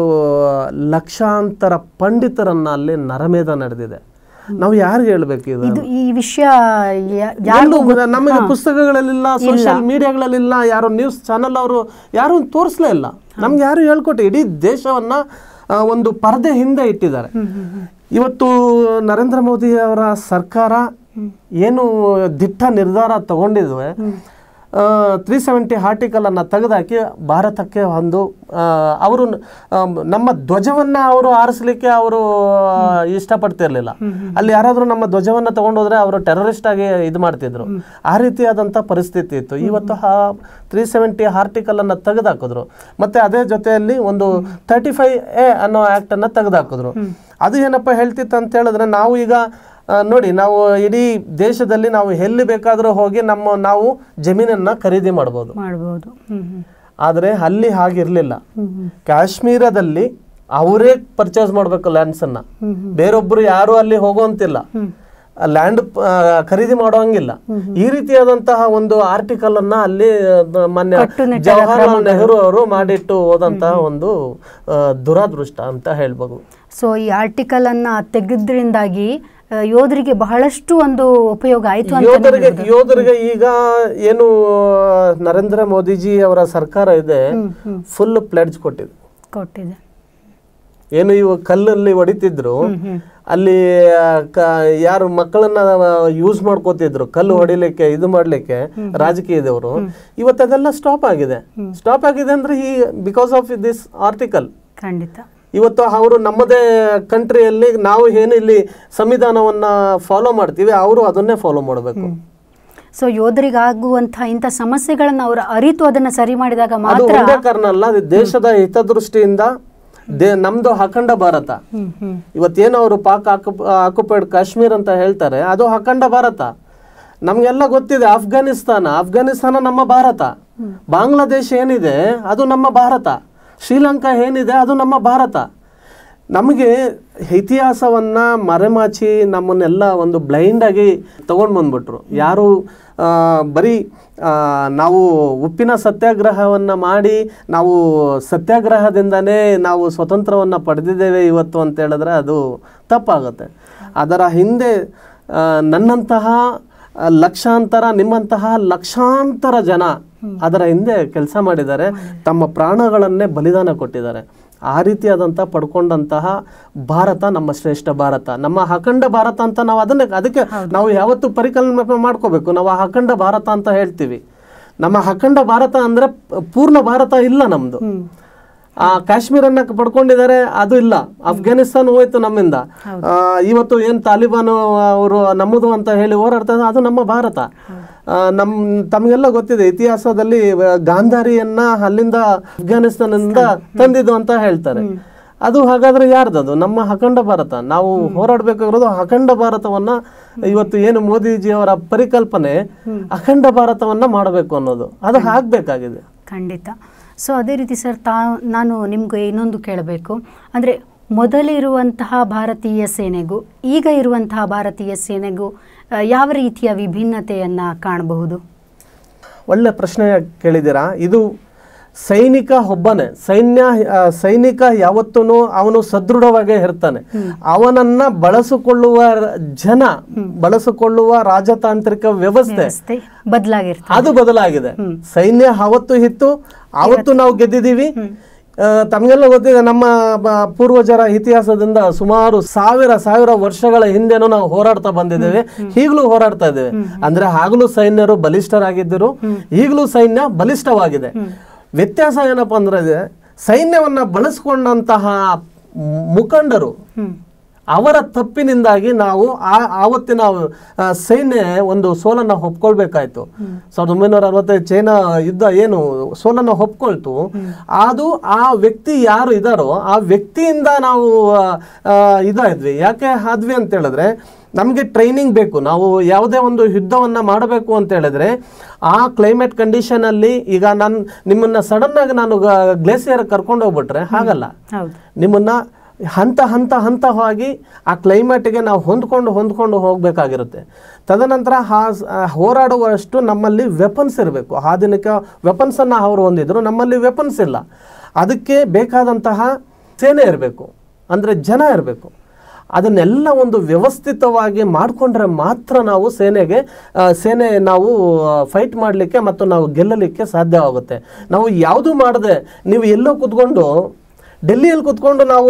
ಲಕ್ಷಾಂತರ ಪಂಡಿತರನ್ನ ಅಲ್ಲಿ ನರಮೇಧ ನಡೆದಿದೆ ನಾವು ಯಾರಿಗೆ ಹೇಳ್ಬೇಕು ಇದು ಇದು ಈ ವಿಷಯ ಯಾ- ಎಲ್ಲೂ ಗೊತ್ತ- ನಮಗೆ ಪುಸ್ತಕಗಳಲ್ಲಿಲ್ಲ ಸೋಷಿಯಲ್ ಮೀಡಿಯಾಗಳಲ್ಲಿಲ್ಲ ಯಾರು ನ್ಯೂಸ್ ಚಾನಲ್ ಅವರು ಯಾರು ತೋರಿಸ್ಲೇ ಇಲ್ಲ ನಮ್ಗೆ ಯಾರು ಹೇಳ್ಕೊಟ್ಟು ಇಡೀ ದೇಶವನ್ನ ಆ, ಒಂದು ಪರದೆ ಹಿಂದೆ ಇಟ್ಟಿದ್ದಾರೆ ಇವತ್ತು ನರೇಂದ್ರ ಮೋದಿ ಅವರ ಸರ್ಕಾರ ಏನು ದಿಟ್ಟ ನಿರ್ಧಾರ ತಗೊಂಡಿದ್ವೆ ತ್ರೀ ಸೆವೆಂಟಿ ಆರ್ಟಿಕಲನ್ನು ತೆಗೆದಾಕಿ ಭಾರತಕ್ಕೆ ಒಂದು ಅವರು ನಮ್ಮ ಧ್ವಜವನ್ನು ಅವರು ಆರಿಸ್ಲಿಕ್ಕೆ ಅವರು ಇಷ್ಟಪಡ್ತಿರ್ಲಿಲ್ಲ ಅಲ್ಲಿ ಯಾರಾದರೂ ನಮ್ಮ ಧ್ವಜವನ್ನು ತಗೊಂಡೋದ್ರೆ ಅವರು ಟೆರರಿಸ್ಟ್ ಆಗಿ ಇದು ಮಾಡ್ತಿದ್ರು ಆ ರೀತಿಯಾದಂಥ ಪರಿಸ್ಥಿತಿ ಇತ್ತು ಇವತ್ತು ಆ ತ್ರೀ ಸೆವೆಂಟಿ ಆರ್ಟಿಕಲನ್ನು ತೆಗೆದಾಕಿದ್ರು ಮತ್ತೆ ಅದೇ ಜೊತೆಯಲ್ಲಿ ಒಂದು ತರ್ಟಿ ಫೈವ್ ಎ ಅನ್ನೋ ಆ್ಯಕ್ಟನ್ನು ತೆಗೆದಾಕಿದ್ರು ಅದು ಏನಪ್ಪ ಹೇಳ್ತಿತ್ತು ಅಂತ ಹೇಳಿದ್ರೆ ನಾವು ಈಗ ಆ, ನೋಡಿ ನಾವು ಇಡೀ ದೇಶದಲ್ಲಿ ನಾವು ಎಲ್ಲಿ ಬೇಕಾದರೂ ಹೋಗಿ ನಮ್ಮ ನಾವು ಜಮೀನನ್ನ ಖರೀದಿ ಮಾಡ್ಬೋದು ಮಾಡ್ಬೋದು ಹ್ಮ್ ಹ್ಮ್ ಆದರೆ ಅಲ್ಲಿ ಹಾಗಿರಲಿಲ್ಲ ಕಾಶ್ಮೀರದಲ್ಲಿ ಅವರೇ ಪರ್ಚೇಸ್ ಮಾಡಬೇಕು ಲ್ಯಾಂಡ್ಸನ್ನು ಬೇರೊಬ್ಬರು ಯಾರು ಅಲ್ಲಿ ಹೋಗುವಂತಿಲ್ಲ ಲ್ಯಾಂಡ್ ಖರೀದಿ ಮಾಡೋಂಗಿಲ್ಲ ಈ ರೀತಿಯಾದಂತಹ ಒಂದು ಆರ್ಟಿಕಲ್ ಅನ್ನ ಅಲ್ಲಿ ಆ, ಮಾನ್ಯ ಜವಾಹರ್ಲಾಲ್ ನೆಹರು ಅವರು ಮಾಡಿಟ್ಟು ಹೋದಂತಹ ಒಂದು ಆ, ದುರಾದೃಷ್ಟ ಅಂತ ಹೇಳ್ಬೋದು ಸೊ ಈ ಆರ್ಟಿಕಲ್ ಅನ್ನ ತೆಗೆದ್ರಿಂದಾಗಿ ಆ, ಯೋಧರಿಗೆ ಬಹಳಷ್ಟು ಒಂದು ಉಪಯೋಗ ಆಯ್ತು ಅಂತ ಯೋಧರಿಗೆ ಯೋಧರಿಗೆ ಈಗ ಏನು ನರೇಂದ್ರ ಮೋದಿಜಿ ಅವರ ಸರ್ಕಾರ ಇದೆ ಫುಲ್ ಪ್ಲೆಡ್ಜ್ ಕೊಟ್ಟಿದೆ ಕೊಟ್ಟಿದೆ ಏನು ಇವು ಕಲ್ಲಲ್ಲಿ ಹೊಡಿತಿದ್ರು ಅಲ್ಲಿ ಆ, ಕ- ಯಾರು ಮಕ್ಕಳನ್ನ ಯೂಸ್ ಮಾಡ್ಕೋತಿದ್ರು ಕಲ್ಲು ಹೊಡಿಲಿಕ್ಕೆ ಇದು ಮಾಡ್ಲಿಕ್ಕೆ ರಾಜಕೀಯದವರು ಇವತ್ತು ಅದೆಲ್ಲ ಸ್ಟಾಪ್ ಆಗಿದೆ ಸ್ಟಾಪ್ ಆಗಿದೆ ಅಂದ್ರೆ ಈ ಬಿಕಾಸ್ ಆಫ್ ದಿಸ್ ಆರ್ಟಿಕಲ್ ಖಂಡಿತ ಇವತ್ತು ಅವರು ನಮ್ಮದೇ ಕಂಟ್ರಿಯಲ್ಲಿ ನಾವು ಏನು ಇಲ್ಲಿ ಸಂವಿಧಾನವನ್ನ ಫಾಲೋ ಮಾಡ್ತೀವಿ ಅವರು ಅದನ್ನೇ ಫಾಲೋ ಮಾಡಬೇಕು ಸೊ ಯೋಧರಿಗಾಗುವಂಥ ಇಂಥ ಸಮಸ್ಯೆಗಳನ್ನ ಅವರು ಅರಿತು ಅದನ್ನ ಸರಿ ಮಾಡಿದಾಗ ಅದು ಮಾತ್ರ ಒಂದೇ ಕಾರಣ ಅಲ್ಲ ಅದು ದೇಶದ ಹಿತದೃಷ್ಟಿಯಿಂದ ದೇ ನಮ್ದು ಅಖಂಡ ಭಾರತ ಹ್ಮ್ ಹ್ಮ್ ಇವತ್ತೇನು ಅವರು ಪಾಕ್ ಆಕ್ಯುಪೈಡ್ ಕಾಶ್ಮೀರ್ ಅಂತ ಹೇಳ್ತಾರೆ ಅದು ಅಖಂಡ ಭಾರತ ನಮಗೆಲ್ಲ ಗೊತ್ತಿದೆ ಅಫ್ಘಾನಿಸ್ತಾನ ಅಫ್ಘಾನಿಸ್ತಾನ ನಮ್ಮ ಭಾರತ ಬಾಂಗ್ಲಾದೇಶ ಏನಿದೆ ಅದು ನಮ್ಮ ಭಾರತ ಶ್ರೀಲಂಕಾ ಏನಿದೆ ಅದು ನಮ್ಮ ಭಾರತ ನಮಗೆ ಇತಿಹಾಸವನ್ನ ಮರೆಮಾಚಿ ನಮ್ಮನ್ನೆಲ್ಲ ಒಂದು ಬ್ಲೈಂಡ್ ಆಗಿ ತಗೊಂಡು ಬಂದ್ಬಿಟ್ರು ಯಾರು ಆ, ಬರೀ ಆ, ನಾವು ಉಪ್ಪಿನ ಸತ್ಯಾಗ್ರಹವನ್ನು ಮಾಡಿ ನಾವು ಸತ್ಯಾಗ್ರಹದಿಂದನೇ ನಾವು ಸ್ವತಂತ್ರವನ್ನು ಪಡೆದಿದ್ದೇವೆ ಇವತ್ತು ಅಂತ ಹೇಳಿದ್ರೆ ಅದು ತಪ್ಪಾಗುತ್ತೆ ಅದರ ಹಿಂದೆ ಆ, ನನ್ನಂತಹ ಆ, ಲಕ್ಷಾಂತರ ನಿಮ್ಮಂತಹ ಲಕ್ಷಾಂತರ ಜನ ಅದರ ಹಿಂದೆ ಕೆಲಸ ಮಾಡಿದ್ದಾರೆ ತಮ್ಮ ಪ್ರಾಣಗಳನ್ನೇ ಬಲಿದಾನ ಕೊಟ್ಟಿದ್ದಾರೆ ಆ ರೀತಿಯಾದಂಥ ಪಡ್ಕೊಂಡಂತಹ ಭಾರತ ನಮ್ಮ ಶ್ರೇಷ್ಠ ಭಾರತ ನಮ್ಮ ಅಖಂಡ ಭಾರತ ಅಂತ ನಾವು ಅದನ್ನೇ ಅದಕ್ಕೆ ನಾವು ಯಾವತ್ತೂ ಪರಿಕಲ್ಪನೆ ಮಾಡ್ಕೋಬೇಕು ನಾವು ಅಖಂಡ ಭಾರತ ಅಂತ ಹೇಳ್ತೀವಿ ನಮ್ಮ ಅಖಂಡ ಭಾರತ ಅಂದ್ರೆ ಪ- ಪೂರ್ಣ ಭಾರತ ಇಲ್ಲ ನಮ್ದು ಆ ಕಾಶ್ಮೀರನ್ನ ಪಡ್ಕೊಂಡಿದ್ದಾರೆ ಅದು ಇಲ್ಲ ಅಫ್ಘಾನಿಸ್ತಾನ ಹೋಯ್ತು ನಮ್ಮಿಂದ ಆ, ಇವತ್ತು ಏನ್ ತಾಲಿಬಾನ್ ಅವರು ನಮ್ಮದು ಅಂತ ಹೇಳಿ ಹೋರಾಡ್ತಾ ಇದ್ದಾರೆ, ಅದು ನಮ್ಮ ಭಾರತ ಆ, ನಮ್ ತಮಗೆಲ್ಲ ಗೊತ್ತಿದೆ ಇತಿಹಾಸದಲ್ಲಿ ಆ, ಗಾಂಧಾರಿಯನ್ನ ಅಲ್ಲಿಂದ ಅಫ್ಘಾನಿಸ್ತಾನದಿಂದ ತಂದಿದ್ದು ಅಂತ ಹೇಳ್ತಾರೆ ಅದು ಹಾಗಾದ್ರೆ ಯಾರ್ದದು ನಮ್ಮ ಅಖಂಡ ಭಾರತ ನಾವು ಹೋರಾಡಬೇಕಾಗಿರೋದು ಅಖಂಡ ಭಾರತವನ್ನ ಇವತ್ತು ಏನು ಮೋದಿಜಿಯವರ ಪರಿಕಲ್ಪನೆ ಅಖಂಡ ಭಾರತವನ್ನ ಮಾಡಬೇಕು ಅನ್ನೋದು ಅದು ಆಗ್ಬೇಕಾಗಿದೆ ಖಂಡಿತ ಸೊ ಅದೇ ರೀತಿ ಸರ್ ತಾ ನಾನು ನಿಮಗೆ ಇನ್ನೊಂದು ಕೇಳಬೇಕು ಅಂದರೆ ಮೊದಲಿರುವಂತಹ ಭಾರತೀಯ ಸೇನೆಗೂ ಈಗ ಇರುವಂತಹ ಭಾರತೀಯ ಸೇನೆಗೂ ಆ, ಯಾವ ರೀತಿಯ ವಿಭಿನ್ನತೆಯನ್ನು ಕಾಣಬಹುದು ಒಳ್ಳೆ ಪ್ರಶ್ನೆ ಕೇಳಿದ್ದೀರಾ ಇದು ಸೈನಿಕ ಒಬ್ಬನೇ ಸೈನ್ಯ ಆ, ಸೈನಿಕ ಯಾವತ್ತೂ ಅವನು ಸದೃಢವಾಗೇ ಇರ್ತಾನೆ ಅವನನ್ನ ಬಳಸಿಕೊಳ್ಳುವ ಜನ ಬಳಸಿಕೊಳ್ಳುವ ರಾಜತಾಂತ್ರಿಕ ವ್ಯವಸ್ಥೆ ವ್ಯವಸ್ಥೆ ಬದಲಾಗಿರ್ತದೆ ಅದು ಬದಲಾಗಿದೆ ಸೈನ್ಯ ಅವತ್ತು ಇತ್ತು ಅವತ್ತು ನಾವು ಗೆದ್ದಿದ್ದೀವಿ ಆ, ತಮಗೆಲ್ಲ ಗೊತ್ತಿದೆ ನಮ್ಮ ಬ- ಪೂರ್ವಜರ ಇತಿಹಾಸದಿಂದ ಸುಮಾರು ಸಾವಿರ ಸಾವಿರ ವರ್ಷಗಳ ಹಿಂದೆನೂ ನಾವು ಹೋರಾಡ್ತಾ ಬಂದಿದ್ದೇವೆ ಈಗಲೂ ಹೋರಾಡ್ತಾ ಇದ್ದೇವೆ ಅಂದ್ರೆ ಆಗಲೂ ಸೈನ್ಯರು ಬಲಿಷ್ಠರಾಗಿದ್ದರು ಈಗಲೂ ಸೈನ್ಯ ಬಲಿಷ್ಠವಾಗಿದೆ ವ್ಯತ್ಯಾಸ ಏನಪ್ಪಾ ಅಂದ್ರೆ ಸೈನ್ಯವನ್ನ ಬಳಸ್ಕೊಂಡಂತಹ ಮುಖಂಡರು ಅವರ ತಪ್ಪಿನಿಂದಾಗಿ ನಾವು ಆ ಆವತ್ತಿನ ಆ, ಸೈನ್ಯ ಒಂದು ಸೋಲನ್ನ ಒಪ್ಕೊಳ್ಬೇಕಾಯ್ತು ಸಾವಿರದ ಒಂಬೈನೂರ ಅರವತ್ತೈದು ಚೈನಾ ಯುದ್ಧ ಏನು ಸೋಲನ್ನ ಒಪ್ಕೊಳ್ತು ಅದು ಆ ವ್ಯಕ್ತಿ ಯಾರು ಇದಾರೋ ಆ ವ್ಯಕ್ತಿಯಿಂದ ನಾವು ಆ, ಆ, ಇದಾದ್ವಿ ಯಾಕೆ ಆದ್ವಿ ಅಂತ ಹೇಳಿದ್ರೆ ನಮಗೆ ಟ್ರೈನಿಂಗ್ ಬೇಕು ನಾವು ಯಾವುದೇ ಒಂದು ಯುದ್ಧವನ್ನ ಮಾಡಬೇಕು ಅಂತ ಹೇಳಿದ್ರೆ ಆ ಕ್ಲೈಮೇಟ್ ಕಂಡೀಷನ್ ಅಲ್ಲಿ ಈಗ ನಾನು ನಿಮ್ಮನ್ನ ಸಡನ್ ಆಗಿ ನಾನು ಗ್ಲೇಸಿಯರ್ ಕರ್ಕೊಂಡು ಹೋಗ್ಬಿಟ್ರೆ ಹಾಗಲ್ಲ ಹೌದು ನಿಮ್ಮನ್ನ ಹಂತ ಹಂತ ಹಂತವಾಗಿ ಆ ಕ್ಲೈಮೇಟ್ಗೆ ನಾವು ಹೊಂದ್ಕೊಂಡು ಹೊಂದ್ಕೊಂಡು ಹೋಗಬೇಕಾಗಿರುತ್ತೆ ತದನಂತರ ಆ ಸ್- ಆ ಹೋರಾಡುವಷ್ಟು ನಮ್ಮಲ್ಲಿ ವೆಪನ್ಸ್ ಇರಬೇಕು ಆಧುನಿಕ ವೆಪನ್ಸನ್ನು ಅವರು ಹೊಂದಿದ್ರು ನಮ್ಮಲ್ಲಿ ವೆಪನ್ಸ್ ಇಲ್ಲ ಅದಕ್ಕೆ ಬೇಕಾದಂತಹ ಸೇನೆ ಇರಬೇಕು ಅಂದರೆ ಜನ ಇರಬೇಕು ಅದನ್ನೆಲ್ಲ ಒಂದು ವ್ಯವಸ್ಥಿತವಾಗಿ ಮಾಡಿಕೊಂಡ್ರೆ ಮಾತ್ರ ನಾವು ಸೇನೆಗೆ ಆ, ಸೇನೆ ನಾವು ಫೈಟ್ ಮಾಡಲಿಕ್ಕೆ ಮತ್ತು ನಾವು ಗೆಲ್ಲಲಿಕ್ಕೆ ಸಾಧ್ಯವಾಗುತ್ತೆ ನಾವು ಯಾವುದು ಮಾಡದೆ ನೀವು ಎಲ್ಲೋ ಕೂತ್ಕೊಂಡು ಡೆಲ್ಲಿಯಲ್ಲಿ ಕುತ್ಕೊಂಡು ನಾವು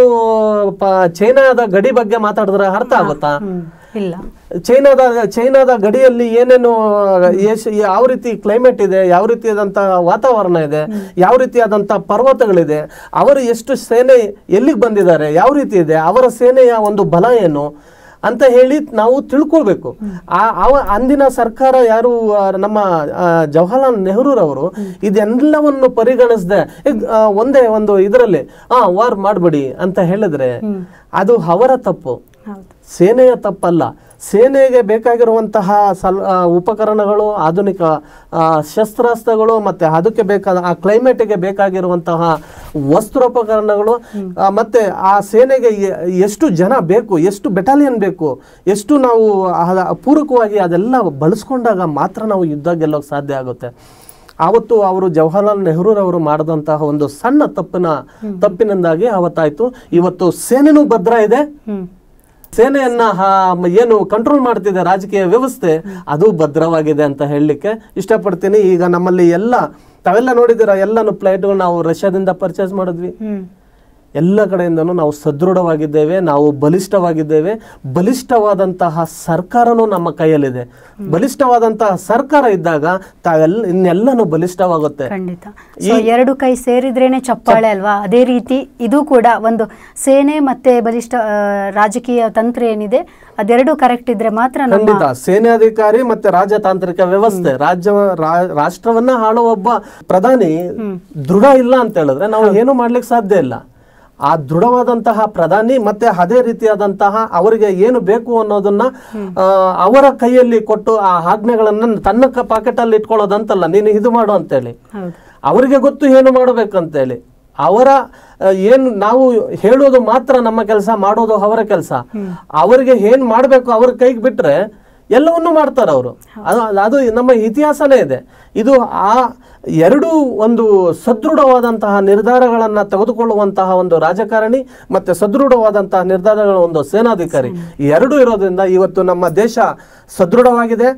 ಪ ಚೈನಾದ ಗಡಿ ಬಗ್ಗೆ ಮಾತಾಡಿದ್ರೆ ಅರ್ಥ ಆಗುತ್ತಾ ಹ್ಮ್. ಇಲ್ಲ ಚೈನಾದ ಚೈನಾದ ಗಡಿಯಲ್ಲಿ ಏನೇನು ಎಸ್- ಯಾವ ರೀತಿ ಕ್ಲೈಮೇಟ್ ಇದೆ ಯಾವ ರೀತಿಯಾದಂತಹ ವಾತಾವರಣ ಇದೆ ಯಾವ ರೀತಿಯಾದಂತಹ ಪರ್ವತಗಳಿದೆ ಅವರು ಎಷ್ಟು ಸೇನೆ ಎಲ್ಲಿಗೆ ಬಂದಿದ್ದಾರೆ ಯಾವ ರೀತಿ ಇದೆ ಅವರ ಸೇನೆಯ ಒಂದು ಬಲ ಏನು ಅಂತ ಹೇಳಿ ನಾವು ತಿಳ್ಕೊಳ್ಬೇಕು ಆ ಅವ ಅಂದಿನ ಸರ್ಕಾರ ಯಾರು ಆ, ನಮ್ಮ ಆ, ಜವಾಹರ್ಲಾಲ್ ನೆಹರೂರವರು ಇದೆಲ್ಲವನ್ನು ಪರಿಗಣಿಸದೆ ಒಂದೇ ಒಂದು ಇದರಲ್ಲಿ ಆ ವಾರ್ ಮಾಡಬೇಡಿ ಅಂತ ಹೇಳಿದ್ರೆ ಅದು ಅವರ ತಪ್ಪು ಹೌದು ಸೇನೆಯ ತಪ್ಪಲ್ಲ ಸೇನೆಗೆ ಬೇಕಾಗಿರುವಂತಹ ಸಲ್ ಆ, ಉಪಕರಣಗಳು ಆಧುನಿಕ ಆ, ಶಸ್ತ್ರಾಸ್ತ್ರಗಳು ಮತ್ತೆ ಅದಕ್ಕೆ ಬೇಕಾದ ಆ ಕ್ಲೈಮೇಟ್ಗೆ ಬೇಕಾಗಿರುವಂತಹ ವಸ್ತ್ರೋಪಕರಣಗಳು ಆ, ಮತ್ತೆ ಆ ಸೇನೆಗೆ ಎ- ಎಷ್ಟು ಜನ ಬೇಕು ಎಷ್ಟು ಬೆಟಾಲಿಯನ್ ಬೇಕು ಎಷ್ಟು ನಾವು ಆ- ಪೂರಕವಾಗಿ ಅದೆಲ್ಲ ಬಳಸ್ಕೊಂಡಾಗ ಮಾತ್ರ ನಾವು ಯುದ್ಧ ಗೆಲ್ಲೋಕೆ ಸಾಧ್ಯ ಆಗುತ್ತೆ ಆವತ್ತು ಅವರು ಜವಾಹರ್ಲಾಲ್ ನೆಹರೂರವರು ಮಾಡಿದಂತಹ ಒಂದು ಸಣ್ಣ ತಪ್ಪಿನ ತಪ್ಪಿನಿಂದಾಗಿ ಅವತ್ತಾಯ್ತು ಇವತ್ತು ಸೇನೆನೂ ಭದ್ರ ಇದೆ ಹ್ಮ್ ಸೇನೆಯನ್ನ ಆ, ಮ- ಏನು ಕಂಟ್ರೋಲ್ ಮಾಡ್ತಿದೆ ರಾಜಕೀಯ ವ್ಯವಸ್ಥೆ ಅದು ಭದ್ರವಾಗಿದೆ ಅಂತ ಹೇಳಲಿಕ್ಕೆ ಇಷ್ಟಪಡ್ತೀನಿ ಈಗ ನಮ್ಮಲ್ಲಿ ಎಲ್ಲ ತಾವೆಲ್ಲ ನೋಡಿದ್ದೀರಾ ಎಲ್ಲಾನು ಫ್ಲೈಟ್ಗಳು ನಾವು ರಷ್ಯಾದಿಂದ ಪರ್ಚೇಸ್ ಮಾಡಿದ್ವಿ ಹ್ಮ್ ಎಲ್ಲ ಕಡೆಯಿಂದನೂ ನಾವು ಸದೃಢವಾಗಿದ್ದೇವೆ ನಾವು ಬಲಿಷ್ಠವಾಗಿದ್ದೇವೆ ಬಲಿಷ್ಠವಾದಂತಹ ಸರ್ಕಾರನೂ ನಮ್ಮ ಕೈಯಲ್ಲಿದೆ ಬಲಿಷ್ಠವಾದಂತಹ ಸರ್ಕಾರ ಇದ್ದಾಗ ತಾವೆಲ್ಲ ಇನ್ನೆಲ್ಲನೂ ಬಲಿಷ್ಠವಾಗುತ್ತೆ ಖಂಡಿತ ಸೊ ಎರಡು ಕೈ ಸೇರಿದ್ರೇನೆ ಚಪ್ಪಾಳೆ ಅಲ್ವಾ ಅದೇ ರೀತಿ ಇದು ಕೂಡ ಒಂದು ಸೇನೆ ಮತ್ತೆ ಬಲಿಷ್ಠ ಆ, ರಾಜಕೀಯ ತಂತ್ರ ಏನಿದೆ ಅದೆರಡು ಕರೆಕ್ಟ್ ಇದ್ರೆ ಮಾತ್ರ ನಮ್ಮ ಖಂಡಿತ ಸೇನಾಧಿಕಾರಿ ಮತ್ತೆ ರಾಜತಾಂತ್ರಿಕ ವ್ಯವಸ್ಥೆ ರಾಜ್ಯ ರಾ- ರಾಷ್ಟ್ರವನ್ನ ಆಳುವ ಒಬ್ಬ ಪ್ರಧಾನಿ ದೃಢ ಇಲ್ಲ ಅಂತ ಹೇಳಿದ್ರೆ ನಾವು ಏನು ಮಾಡ್ಲಿಕ್ಕೆ ಸಾಧ್ಯ ಇಲ್ಲ ಆ ದೃಢವಾದಂತಹ ಪ್ರಧಾನಿ ಮತ್ತೆ ಅದೇ ರೀತಿಯಾದಂತಹ ಅವರಿಗೆ ಏನು ಬೇಕು ಅನ್ನೋದನ್ನ ಆ, ಅವರ ಕೈಯಲ್ಲಿ ಕೊಟ್ಟು ಆ ಆಜ್ಞೆಗಳನ್ನ ತನ್ನ ಪಾಕೆಟ್ ಅಲ್ಲಿ ಇಟ್ಕೊಳ್ಳೋದಂತಲ್ಲ ನೀನು ಇದು ಮಾಡು ಅಂತೇಳಿ ಹೌದು ಅವರಿಗೆ ಗೊತ್ತು ಏನು ಮಾಡಬೇಕಂತೇಳಿ ಅವರ ಆ, ಏನು ನಾವು ಹೇಳೋದು ಮಾತ್ರ ನಮ್ಮ ಕೆಲಸ ಮಾಡೋದು ಅವರ ಕೆಲಸ ಅವರಿಗೆ ಏನ್ ಮಾಡಬೇಕು ಅವ್ರ ಕೈಗೆ ಬಿಟ್ರೆ ಎಲ್ಲವನ್ನೂ ಮಾಡ್ತಾರೆ ಅವರು ಅದು ಅದು ನಮ್ಮ ಇತಿಹಾಸನೇ ಇದೆ ಇದು ಆ ಎರಡು ಒಂದು ಸದೃಢವಾದಂತಹ ನಿರ್ಧಾರಗಳನ್ನ ತೆಗೆದುಕೊಳ್ಳುವಂತಹ ಒಂದು ರಾಜಕಾರಣಿ ಮತ್ತೆ ಸದೃಢವಾದಂತಹ ನಿರ್ಧಾರಗಳ ಒಂದು ಸೇನಾಧಿಕಾರಿ ಈ ಎರಡೂ ಇರೋದ್ರಿಂದ ಇವತ್ತು ನಮ್ಮ ದೇಶ ಸದೃಢವಾಗಿದೆ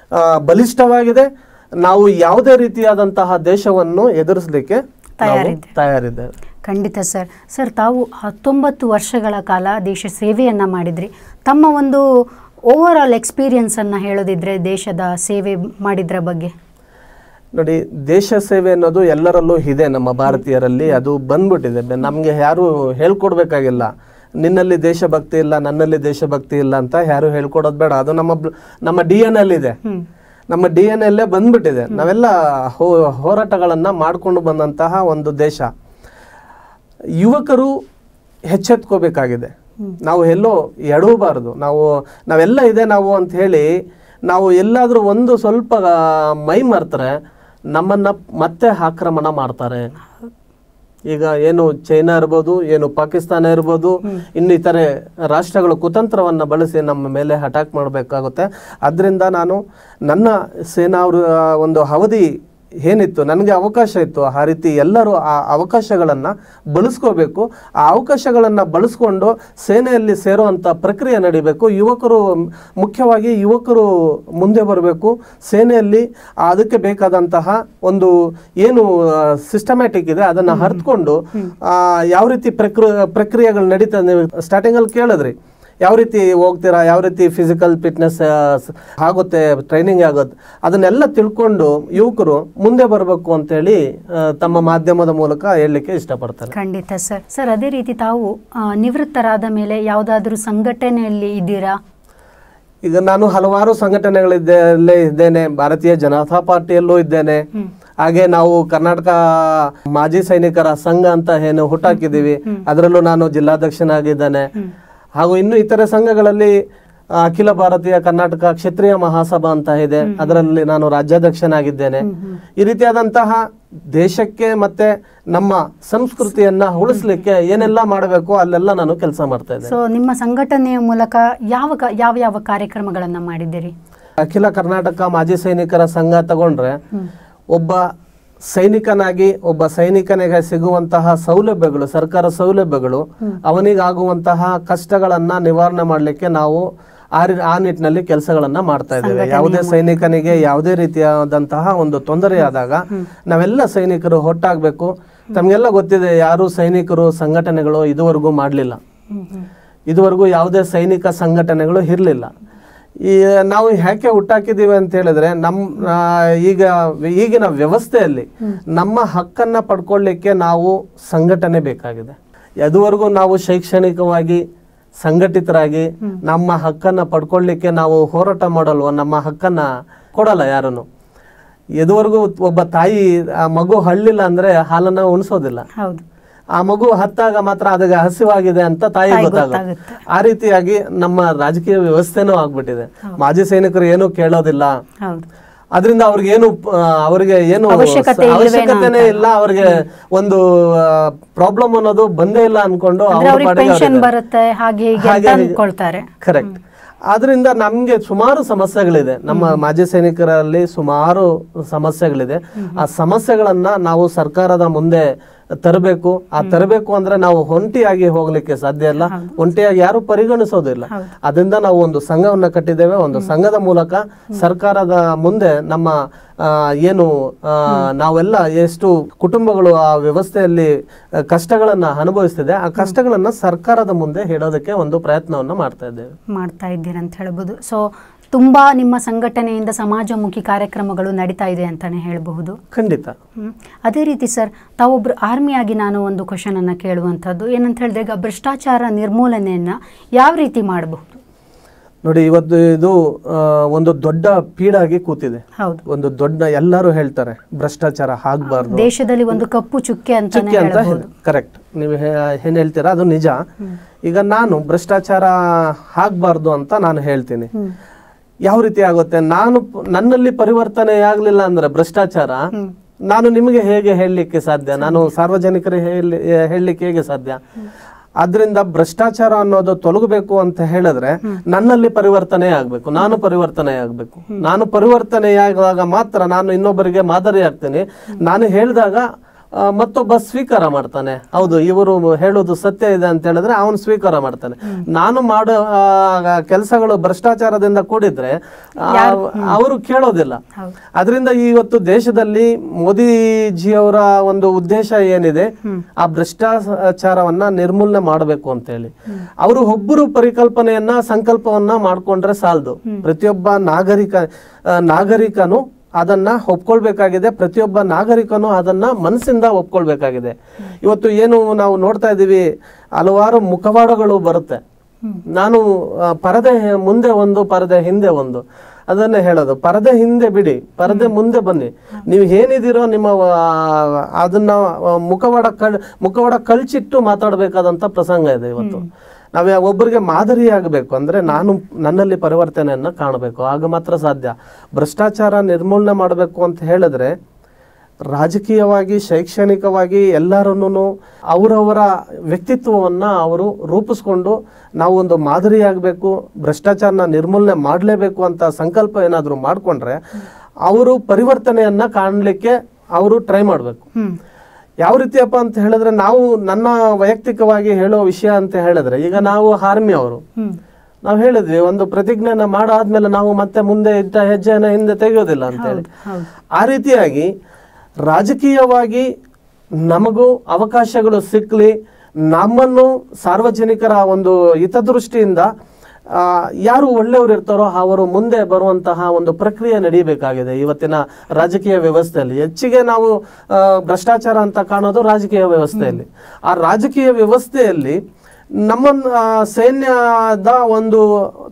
ಆ, ಬಲಿಷ್ಠವಾಗಿದೆ ನಾವು ಯಾವುದೇ ರೀತಿಯಾದಂತಹ ದೇಶವನ್ನು ಎದುರಿಸಲಿಕ್ಕೆ ತಯಾರಿದ್ದೇವೆ. ತಯಾರಿದ್ದೇವೆ ಖಂಡಿತ ಸರ್ ಸರ್ ತಾವು ಹತ್ತೊಂಬತ್ತು ವರ್ಷಗಳ ಕಾಲ ದೇಶ ಸೇವೆಯನ್ನು ಮಾಡಿದ್ರಿ ತಮ್ಮ ಒಂದು ಓವರ್ ಆಲ್ ಎಕ್ಸ್ಪೀರಿಯನ್ಸನ್ನು ಹೇಳೋದಿದ್ರೆ ದೇಶದ ಸೇವೆ ಮಾಡಿದ್ರ ಬಗ್ಗೆ ನೋಡಿ ದೇಶ ಸೇವೆ ಅನ್ನೋದು ಎಲ್ಲರಲ್ಲೂ ಇದೆ ನಮ್ಮ ಭಾರತೀಯರಲ್ಲಿ ಅದು ಬಂದ್ಬಿಟ್ಟಿದೆ ಬೆ- ನಮ್ಗೆ ಯಾರು ಹೇಳ್ಕೊಡ್ಬೇಕಾಗಿಲ್ಲ ನಿನ್ನಲ್ಲಿ ದೇಶಭಕ್ತಿ ಇಲ್ಲ ನನ್ನಲ್ಲಿ ದೇಶಭಕ್ತಿ ಇಲ್ಲ ಅಂತ ಯಾರು ಹೇಳ್ಕೊಡೋದು ಬೇಡ ಅದು ನಮ್ಮ ಬ್- ನಮ್ಮ ಡಿ ಎನ್ ಎಲ್ ಇದೆ ನಮ್ಮ ಡಿ ಎನ್ ಎಲ್ಲೇ ಬಂದ್ಬಿಟ್ಟಿದೆ ನಾವೆಲ್ಲ ಹೋ ಹೋರಾಟಗಳನ್ನ ಮಾಡ್ಕೊಂಡು ಬಂದಂತಹ ಒಂದು ದೇಶ ಯುವಕರು ಎಚ್ಚೆತ್ಕೋಬೇಕಾಗಿದೆ ನಾವು ಎಲ್ಲೋ ಎಡವಬಾರದು ನಾವು ನಾವೆಲ್ಲ ಇದೆ ನಾವು ಅಂತ ಹೇಳಿ ನಾವು ಎಲ್ಲಾದರೂ ಒಂದು ಸ್ವಲ್ಪ ಆ, ಮೈ ಮರ್ತಾರೆ ನಮ್ಮನ್ನ ಮತ್ತೆ ಆಕ್ರಮಣ ಮಾಡ್ತಾರೆ ಈಗ ಏನು ಚೈನಾ ಇರ್ಬೋದು ಏನು ಪಾಕಿಸ್ತಾನ ಇರ್ಬೋದು ಇನ್ನು ಇತರೆ ರಾಷ್ಟ್ರಗಳು ಕುತಂತ್ರವನ್ನ ಬಳಸಿ ನಮ್ಮ ಮೇಲೆ ಅಟ್ಯಾಕ್ ಮಾಡಬೇಕಾಗುತ್ತೆ ಅದರಿಂದ ನಾನು ನನ್ನ ಸೇನಾ ಅವ್ರ ಒಂದು ಅವಧಿ ಏನಿತ್ತು ನನಗೆ ಅವಕಾಶ ಇತ್ತು ಆ ರೀತಿ ಎಲ್ಲರೂ ಆ ಅವಕಾಶಗಳನ್ನು ಬಳಸ್ಕೋಬೇಕು ಆ ಅವಕಾಶಗಳನ್ನು ಬಳಸ್ಕೊಂಡು ಸೇನೆಯಲ್ಲಿ ಸೇರುವಂಥ ಪ್ರಕ್ರಿಯೆ ನಡಿಬೇಕು ಯುವಕರು ಮುಖ್ಯವಾಗಿ ಯುವಕರು ಮುಂದೆ ಬರಬೇಕು ಸೇನೆಯಲ್ಲಿ ಅದಕ್ಕೆ ಬೇಕಾದಂತಹ ಒಂದು ಏನು ಸಿಸ್ಟಮ್ಯಾಟಿಕ್ ಇದೆ ಅದನ್ನು ಅರ್ಥಕೊಂಡು ಯಾವ ರೀತಿ ಪ್ರಕ್ರಿಯೆ ಪ್ರಕ್ರಿಯೆಗಳು ನಡೀತದೆ ನೀವು ಸ್ಟಾರ್ಟಿಂಗಲ್ಲಿ ಕೇಳಿದ್ರಿ ಯಾವ ರೀತಿ ಹೋಗ್ತೀರಾ ಯಾವ ರೀತಿ ಫಿಸಿಕಲ್ ಫಿಟ್ನೆಸ್ ಆಗುತ್ತೆ ಟ್ರೈನಿಂಗ್ ಆಗುತ್ತೆ ಅದನ್ನೆಲ್ಲ ತಿಳ್ಕೊಂಡು ಯುವಕರು ಮುಂದೆ ಬರಬೇಕು ಅಂತೇಳಿ ಆ, ತಮ್ಮ ಮಾಧ್ಯಮದ ಮೂಲಕ ಹೇಳಲಿಕ್ಕೆ ಇಷ್ಟಪಡ್ತಾರೆ ಖಂಡಿತ ಸರ್ ಸರ್ ಅದೇ ರೀತಿ ತಾವು ಆ, ನಿವೃತ್ತರಾದ ಮೇಲೆ ಯಾವುದಾದ್ರೂ ಸಂಘಟನೆಯಲ್ಲಿ ಇದ್ದೀರಾ ಈಗ ನಾನು ಹಲವಾರು ಸಂಘಟನೆಗಳಿದ್ದಲ್ಲೇ ಇದ್ದೇನೆ ಭಾರತೀಯ ಜನತಾ ಪಾರ್ಟಿಯಲ್ಲೂ ಇದ್ದೇನೆ ಹಾಗೆ ನಾವು ಕರ್ನಾಟಕ ಮಾಜಿ ಸೈನಿಕರ ಸಂಘ ಅಂತ ಏನು ಹುಟ್ಟಾಕಿದ್ದೀವಿ ಅದರಲ್ಲೂ ನಾನು ಜಿಲ್ಲಾಧ್ಯಕ್ಷನಾಗಿದ್ದೇನೆ ಹಾಗೂ ಇನ್ನು ಇತರೆ ಸಂಘಗಳಲ್ಲಿ ಆ, ಅಖಿಲ ಭಾರತೀಯ ಕರ್ನಾಟಕ ಕ್ಷತ್ರಿಯ ಮಹಾಸಭಾ ಅಂತ ಇದೆ ಅದರಲ್ಲಿ ನಾನು ರಾಜ್ಯಾಧ್ಯಕ್ಷನಾಗಿದ್ದೇನೆ ಈ ರೀತಿಯಾದಂತಹ ದೇಶಕ್ಕೆ ಮತ್ತೆ ನಮ್ಮ ಸಂಸ್ಕೃತಿಯನ್ನ ಉಳಿಸ್ಲಿಕ್ಕೆ ಏನೆಲ್ಲ ಮಾಡಬೇಕು ಅಲ್ಲೆಲ್ಲ ನಾನು ಕೆಲಸ ಮಾಡ್ತಾ ಇದ್ದೇನೆ ಸೊ ನಿಮ್ಮ ಸಂಘಟನೆಯ ಮೂಲಕ ಯಾವ ಕ- ಯಾವ ಯಾವ ಕಾರ್ಯಕ್ರಮಗಳನ್ನು ಮಾಡಿದ್ದೀರಿ ಅಖಿಲ ಕರ್ನಾಟಕ ಮಾಜಿ ಸೈನಿಕರ ಸಂಘ ತಗೊಂಡ್ರೆ ಒಬ್ಬ ಸೈನಿಕನಾಗಿ ಒಬ್ಬ ಸೈನಿಕನಿಗೆ ಸಿಗುವಂತಹ ಸೌಲಭ್ಯಗಳು ಸರ್ಕಾರ ಸೌಲಭ್ಯಗಳು ಅವನಿಗಾಗುವಂತಹ ಕಷ್ಟಗಳನ್ನ ನಿವಾರಣೆ ಮಾಡಲಿಕ್ಕೆ ನಾವು ಆ ರಿ- ಆ ನಿಟ್ಟಿನಲ್ಲಿ ಕೆಲಸಗಳನ್ನ ಮಾಡ್ತಾ ಇದ್ದೇವೆ ಯಾವುದೇ ಸೈನಿಕನಿಗೆ ಯಾವುದೇ ರೀತಿಯಾದಂತಹ ಒಂದು ತೊಂದರೆ ಆದಾಗ ನಾವೆಲ್ಲ ಸೈನಿಕರು ಒಟ್ಟಾಗಬೇಕು ತಮಗೆಲ್ಲ ಗೊತ್ತಿದೆ ಯಾರು ಸೈನಿಕರು ಸಂಘಟನೆಗಳು ಇದುವರೆಗೂ ಮಾಡಲಿಲ್ಲ ಇದುವರೆಗೂ ಯಾವುದೇ ಸೈನಿಕ ಸಂಘಟನೆಗಳು ಇರಲಿಲ್ಲ ಈ ನಾವು ಯಾಕೆ ಹುಟ್ಟಾಕಿದ್ದೀವಿ ಅಂತ ಹೇಳಿದ್ರೆ ನಮ್ಮ ಆ, ಈಗ ಈಗಿನ ವ್ಯವಸ್ಥೆಯಲ್ಲಿ ನಮ್ಮ ಹಕ್ಕನ್ನ ಪಡ್ಕೊಳ್ಳಿಕ್ಕೆ ನಾವು ಸಂಘಟನೆ ಬೇಕಾಗಿದೆ ಅದುವರೆಗೂ ನಾವು ಶೈಕ್ಷಣಿಕವಾಗಿ ಸಂಘಟಿತರಾಗಿ ನಮ್ಮ ಹಕ್ಕನ್ನ ಪಡ್ಕೊಳ್ಳಿಕ್ಕೆ ನಾವು ಹೋರಾಟ ಮಾಡಲ್ವ ನಮ್ಮ ಹಕ್ಕನ್ನ ಕೊಡಲ್ಲ ಯಾರನ್ನು ಎದುವರೆಗೂ ಒಬ್ಬ ತಾಯಿ ಆ ಮಗು ಹಳ್ಳಿಲ್ಲ ಅಂದ್ರೆ ಹಾಲನ್ನ ಉಣಿಸೋದಿಲ್ಲ ಹೌದು ಆ ಮಗು ಹತ್ತಾಗ ಮಾತ್ರ ಅದಕ್ಕೆ ಹಸಿವಾಗಿದೆ ಅಂತ ತಾಯಿ ಗೊತ್ತಾಗುತ್ತೆ ಆ ರೀತಿಯಾಗಿ ನಮ್ಮ ರಾಜಕೀಯ ವ್ಯವಸ್ಥೆನೂ ಆಗ್ಬಿಟ್ಟಿದೆ ಮಾಜಿ ಸೈನಿಕರು ಏನು ಕೇಳೋದಿಲ್ಲ ಹೌದು ಅದರಿಂದ ಅವ್ರಿಗೆ ಏನು ಆ, ಅವ್ರಿಗೆ ಏನು ಅವಶ್ಯಕತೆ ಇಲ್ವೇನೋ ಅವಶ್ಯಕತೆನೇ ಇಲ್ಲ ಅವ್ರಿಗೆ ಒಂದು ಪ್ರಾಬ್ಲಮ್ ಅನ್ನೋದು ಬಂದೇ ಇಲ್ಲ ಅನ್ಕೊಂಡು ಅಂದ್ರೆ ಅವ್ರ ಅವ್ರಿಗೆ ಪಾಡಿಗೆ ಪೆನ್ಷನ್ ಅವ್ರಿದ್ದಾರೆ. ಬರುತ್ತೆ ಹಾಗೆ ಹೀಗೆ ಅಂತ ಹಾಗೆ ಹೀಗೆ. ಅಂದ್ಕೊಳ್ತಾರೆ ಕರೆಕ್ಟ್ ಆದ್ರಿಂದ ನಮ್ಗೆ ಸುಮಾರು ಸಮಸ್ಯೆಗಳಿದೆ ನಮ್ಮ ಮಾಜಿ ಸೈನಿಕರಲ್ಲಿ ಸುಮಾರು ಸಮಸ್ಯೆಗಳಿದೆ ಆ ಸಮಸ್ಯೆಗಳನ್ನ ನಾವು ಸರ್ಕಾರದ ಮುಂದೆ ತರಬೇಕು ಆ ತರಬೇಕು ಅಂದ್ರೆ ನಾವು ಒಂಟಿಯಾಗಿ ಹೋಗ್ಲಿಕ್ಕೆ ಸಾಧ್ಯ ಇಲ್ಲ ಒಂಟಿಯಾಗಿ ಯಾರು ಪರಿಗಣಿಸೋದಿಲ್ಲ ಅದರಿಂದ ನಾವು ಒಂದು ಸಂಘವನ್ನ ಕಟ್ಟಿದ್ದೇವೆ ಒಂದು ಸಂಘದ ಮೂಲಕ ಸರ್ಕಾರದ ಮುಂದೆ ನಮ್ಮ ಆ, ಏನು ಆ, ನಾವೆಲ್ಲ ಎಷ್ಟು ಕುಟುಂಬಗಳು ಆ ವ್ಯವಸ್ಥೆಯಲ್ಲಿ ಆ, ಕಷ್ಟಗಳನ್ನ ಅನುಭವಿಸ್ತಿದೆ ಆ ಕಷ್ಟಗಳನ್ನ ಸರ್ಕಾರದ ಮುಂದೆ ಹೇಳೋದಕ್ಕೆ ಒಂದು ಪ್ರಯತ್ನವನ್ನ ಮಾಡ್ತಾ ಇದ್ದೇವೆ ಮಾಡ್ತಾ ಇದ್ದೀರಾ ಅಂತ ಹೇಳ್ಬೋದು ಸೊ ತುಂಬಾ ನಿಮ್ಮ ಸಂಘಟನೆಯಿಂದ ಸಮಾಜಮುಖಿ ಕಾರ್ಯಕ್ರಮಗಳು ನಡೀತಾ ಇದೆ ಅಂತಾನೆ ಹೇಳಬಹುದು ಖಂಡಿತ ಹ್ಮ್. ಅದೇ ರೀತಿ ಸರ್ ತಾವೊಬ್ರು ಆರ್ಮಿಯಾಗಿ ನಾನು ಒಂದು ಕ್ವಶನ್ ಅನ್ನ ಕೇಳುವಂಥದ್ದು ಏನಂತ ಹೇಳಿದ್ರೆ ಈಗ ಭ್ರಷ್ಟಾಚಾರ ನಿರ್ಮೂಲನೆಯನ್ನ ಯಾವ ರೀತಿ ಮಾಡಬಹುದು ನೋಡಿ ಇವತ್ತು ಇದು ಆ, ಒಂದು ದೊಡ್ಡ ಪೀಡಾಗಿ ಕೂತಿದೆ ಹೌದು ಒಂದು ದೊಡ್ಡ ಎಲ್ಲರೂ ಹೇಳ್ತಾರೆ ಭ್ರಷ್ಟಾಚಾರ ಆಗ್ಬಾರ್ದು ದೇಶದಲ್ಲಿ ಒಂದು ಕಪ್ಪು ಚುಕ್ಕೆ ಅಂತಾನೆ ಚುಕ್ಕಿ ಅಂತ ಹೇಳಬಹುದು ಕರೆಕ್ಟ್ ನೀವು ಹೇ- ಏನ್ ಹೇಳ್ತೀರಾ ಅದು ನಿಜ ಈಗ ನಾನು ಭ್ರಷ್ಟಾಚಾರ ಆಗ್ಬಾರ್ದು ಅಂತ ನಾನು ಹೇಳ್ತೀನಿ ಯಾವ ರೀತಿ ಆಗುತ್ತೆ ನಾನು ಪ- ನನ್ನಲ್ಲಿ ಪರಿವರ್ತನೆ ಆಗ್ಲಿಲ್ಲ ಅಂದ್ರೆ ಭ್ರಷ್ಟಾಚಾರ ನಾನು ನಿಮಗೆ ಹೇಗೆ ಹೇಳಲಿಕ್ಕೆ ಸಾಧ್ಯ ನಾನು ಸಾರ್ವಜನಿಕರಿಗೆ ಹೇಳಿ ಹೇಳಲಿಕ್ಕೆ ಹೇಗೆ ಸಾಧ್ಯ ಆದ್ರಿಂದ ಭ್ರಷ್ಟಾಚಾರ ಅನ್ನೋದು ತೊಲಗಬೇಕು ಅಂತ ಹೇಳಿದ್ರೆ ನನ್ನಲ್ಲಿ ಪರಿವರ್ತನೆ ಆಗ್ಬೇಕು ನಾನು ಪರಿವರ್ತನೆ ಆಗ್ಬೇಕು ನಾನು ಪರಿವರ್ತನೆಯಾದಾಗ ಮಾತ್ರ ನಾನು ಇನ್ನೊಬ್ಬರಿಗೆ ಮಾದರಿ ಆಗ್ತೀನಿ ನಾನು ಹೇಳಿದಾಗ ಆ, ಮತ್ತೊಬ್ಬ ಸ್ವೀಕಾರ ಮಾಡ್ತಾನೆ ಹೌದು ಇವರು ಹೇಳೋದು ಸತ್ಯ ಇದೆ ಅಂತ ಹೇಳಿದ್ರೆ ಅವನು ಸ್ವೀಕಾರ ಮಾಡ್ತಾನೆ ನಾನು ಮಾಡೋ ಕೆಲಸಗಳು ಭ್ರಷ್ಟಾಚಾರದಿಂದ ಕೂಡಿದ್ರೆ ಆ, ಅವರು ಕೇಳೋದಿಲ್ಲ ಅದರಿಂದ ಇವತ್ತು ದೇಶದಲ್ಲಿ ಮೋದಿಜಿಯವರ ಒಂದು ಉದ್ದೇಶ ಏನಿದೆ ಆ ಭ್ರಷ್ಟಾಚಾರವನ್ನ ನಿರ್ಮೂಲನೆ ಮಾಡಬೇಕು ಅಂತ ಹೇಳಿ ಅವರು ಒಬ್ಬರು ಪರಿಕಲ್ಪನೆಯನ್ನ ಸಂಕಲ್ಪವನ್ನ ಮಾಡ್ಕೊಂಡ್ರೆ ಸಾಲದು ಪ್ರತಿಯೊಬ್ಬ ನಾಗರಿಕ ಆ, ನಾಗರಿಕನು ಅದನ್ನ ಒಪ್ಕೊಳ್ಬೇಕಾಗಿದೆ ಪ್ರತಿಯೊಬ್ಬ ನಾಗರಿಕನು ಅದನ್ನ ಮನಸ್ಸಿಂದ ಒಪ್ಕೊಳ್ಬೇಕಾಗಿದೆ ಇವತ್ತು ಏನು ನಾವು ನೋಡ್ತಾ ಇದ್ದೀವಿ ಹಲವಾರು ಮುಖವಾಡಗಳು ಬರುತ್ತೆ ನಾನು ಆ, ಪರದೆ ಮುಂದೆ ಒಂದು ಪರದೆ ಹಿಂದೆ ಒಂದು ಅದನ್ನೇ ಹೇಳೋದು ಪರದೆ ಹಿಂದೆ ಬಿಡಿ ಪರದೆ ಮುಂದೆ ಬನ್ನಿ ನೀವು ಏನಿದ್ದೀರೋ ನಿಮ್ಮ ಆ, ಅದನ್ನ ಆ, ಮುಖವಾಡ ಕಳ್ ಮುಖವಾಡ ಕಳ್ಚಿಟ್ಟು ಮಾತಾಡಬೇಕಾದಂತ ಪ್ರಸಂಗ ಇದೆ ಇವತ್ತು ನಾವೇ ಒಬ್ಬರಿಗೆ ಮಾದರಿ ಆಗಬೇಕು ಅಂದ್ರೆ ನಾನು ನನ್ನಲ್ಲಿ ಪರಿವರ್ತನೆಯನ್ನ ಕಾಣಬೇಕು ಆಗ ಮಾತ್ರ ಸಾಧ್ಯ ಭ್ರಷ್ಟಾಚಾರ ನಿರ್ಮೂಲನೆ ಮಾಡಬೇಕು ಅಂತ ಹೇಳಿದ್ರೆ ರಾಜಕೀಯವಾಗಿ ಶೈಕ್ಷಣಿಕವಾಗಿ ಎಲ್ಲರನ್ನೂ ಅವರವರ ವ್ಯಕ್ತಿತ್ವವನ್ನ ಅವರು ರೂಪಿಸ್ಕೊಂಡು ನಾವು ಒಂದು ಮಾದರಿಯಾಗಬೇಕು ಭ್ರಷ್ಟಾಚಾರನ ನಿರ್ಮೂಲನೆ ಮಾಡಲೇಬೇಕು ಅಂತ ಸಂಕಲ್ಪ ಏನಾದರೂ ಮಾಡಿಕೊಂಡ್ರೆ ಅವರು ಪರಿವರ್ತನೆಯನ್ನ ಕಾಣಲಿಕ್ಕೆ ಅವರು ಟ್ರೈ ಮಾಡಬೇಕು ಹ್ಮ್ ಯಾವ ರೀತಿಯಪ್ಪ ಅಂತ ಹೇಳಿದ್ರೆ ನಾವು ನನ್ನ ವೈಯಕ್ತಿಕವಾಗಿ ಹೇಳೋ ವಿಷಯ ಅಂತ ಹೇಳಿದ್ರೆ ಈಗ ನಾವು ಆರ್ಮಿ ಅವರು ಹ್ಮ್ ನಾವು ಹೇಳಿದ್ವಿ ಒಂದು ಪ್ರತಿಜ್ಞೆನ ಮಾಡಾದ್ಮೇಲೆ ನಾವು ಮತ್ತೆ ಮುಂದೆ ಇದ್ದ ಹೆಜ್ಜೆನ ಹಿಂದೆ ತೆಗೆಯೋದಿಲ್ಲ ಅಂತ ಹೇಳಿ ಹೌದು ಆ ರೀತಿಯಾಗಿ ರಾಜಕೀಯವಾಗಿ ನಮಗೂ ಅವಕಾಶಗಳು ಸಿಕ್ಕಲಿ ನಮ್ಮನ್ನು ಸಾರ್ವಜನಿಕರ ಒಂದು ಹಿತದೃಷ್ಟಿಯಿಂದ ಆ, ಯಾರು ಒಳ್ಳೆಯವರು ಇರ್ತಾರೋ ಅವರು ಮುಂದೆ ಬರುವಂತಹ ಒಂದು ಪ್ರಕ್ರಿಯೆ ನಡೀಬೇಕಾಗಿದೆ ಇವತ್ತಿನ ರಾಜಕೀಯ ವ್ಯವಸ್ಥೆಯಲ್ಲಿ ಹೆಚ್ಚಿಗೆ ನಾವು ಆ, ಭ್ರಷ್ಟಾಚಾರ ಅಂತ ಕಾಣೋದು ರಾಜಕೀಯ ವ್ಯವಸ್ಥೆಯಲ್ಲಿ ಆ ರಾಜಕೀಯ ವ್ಯವಸ್ಥೆಯಲ್ಲಿ ನಮ್ಮ ಆ, ಸೈನ್ಯದ ಒಂದು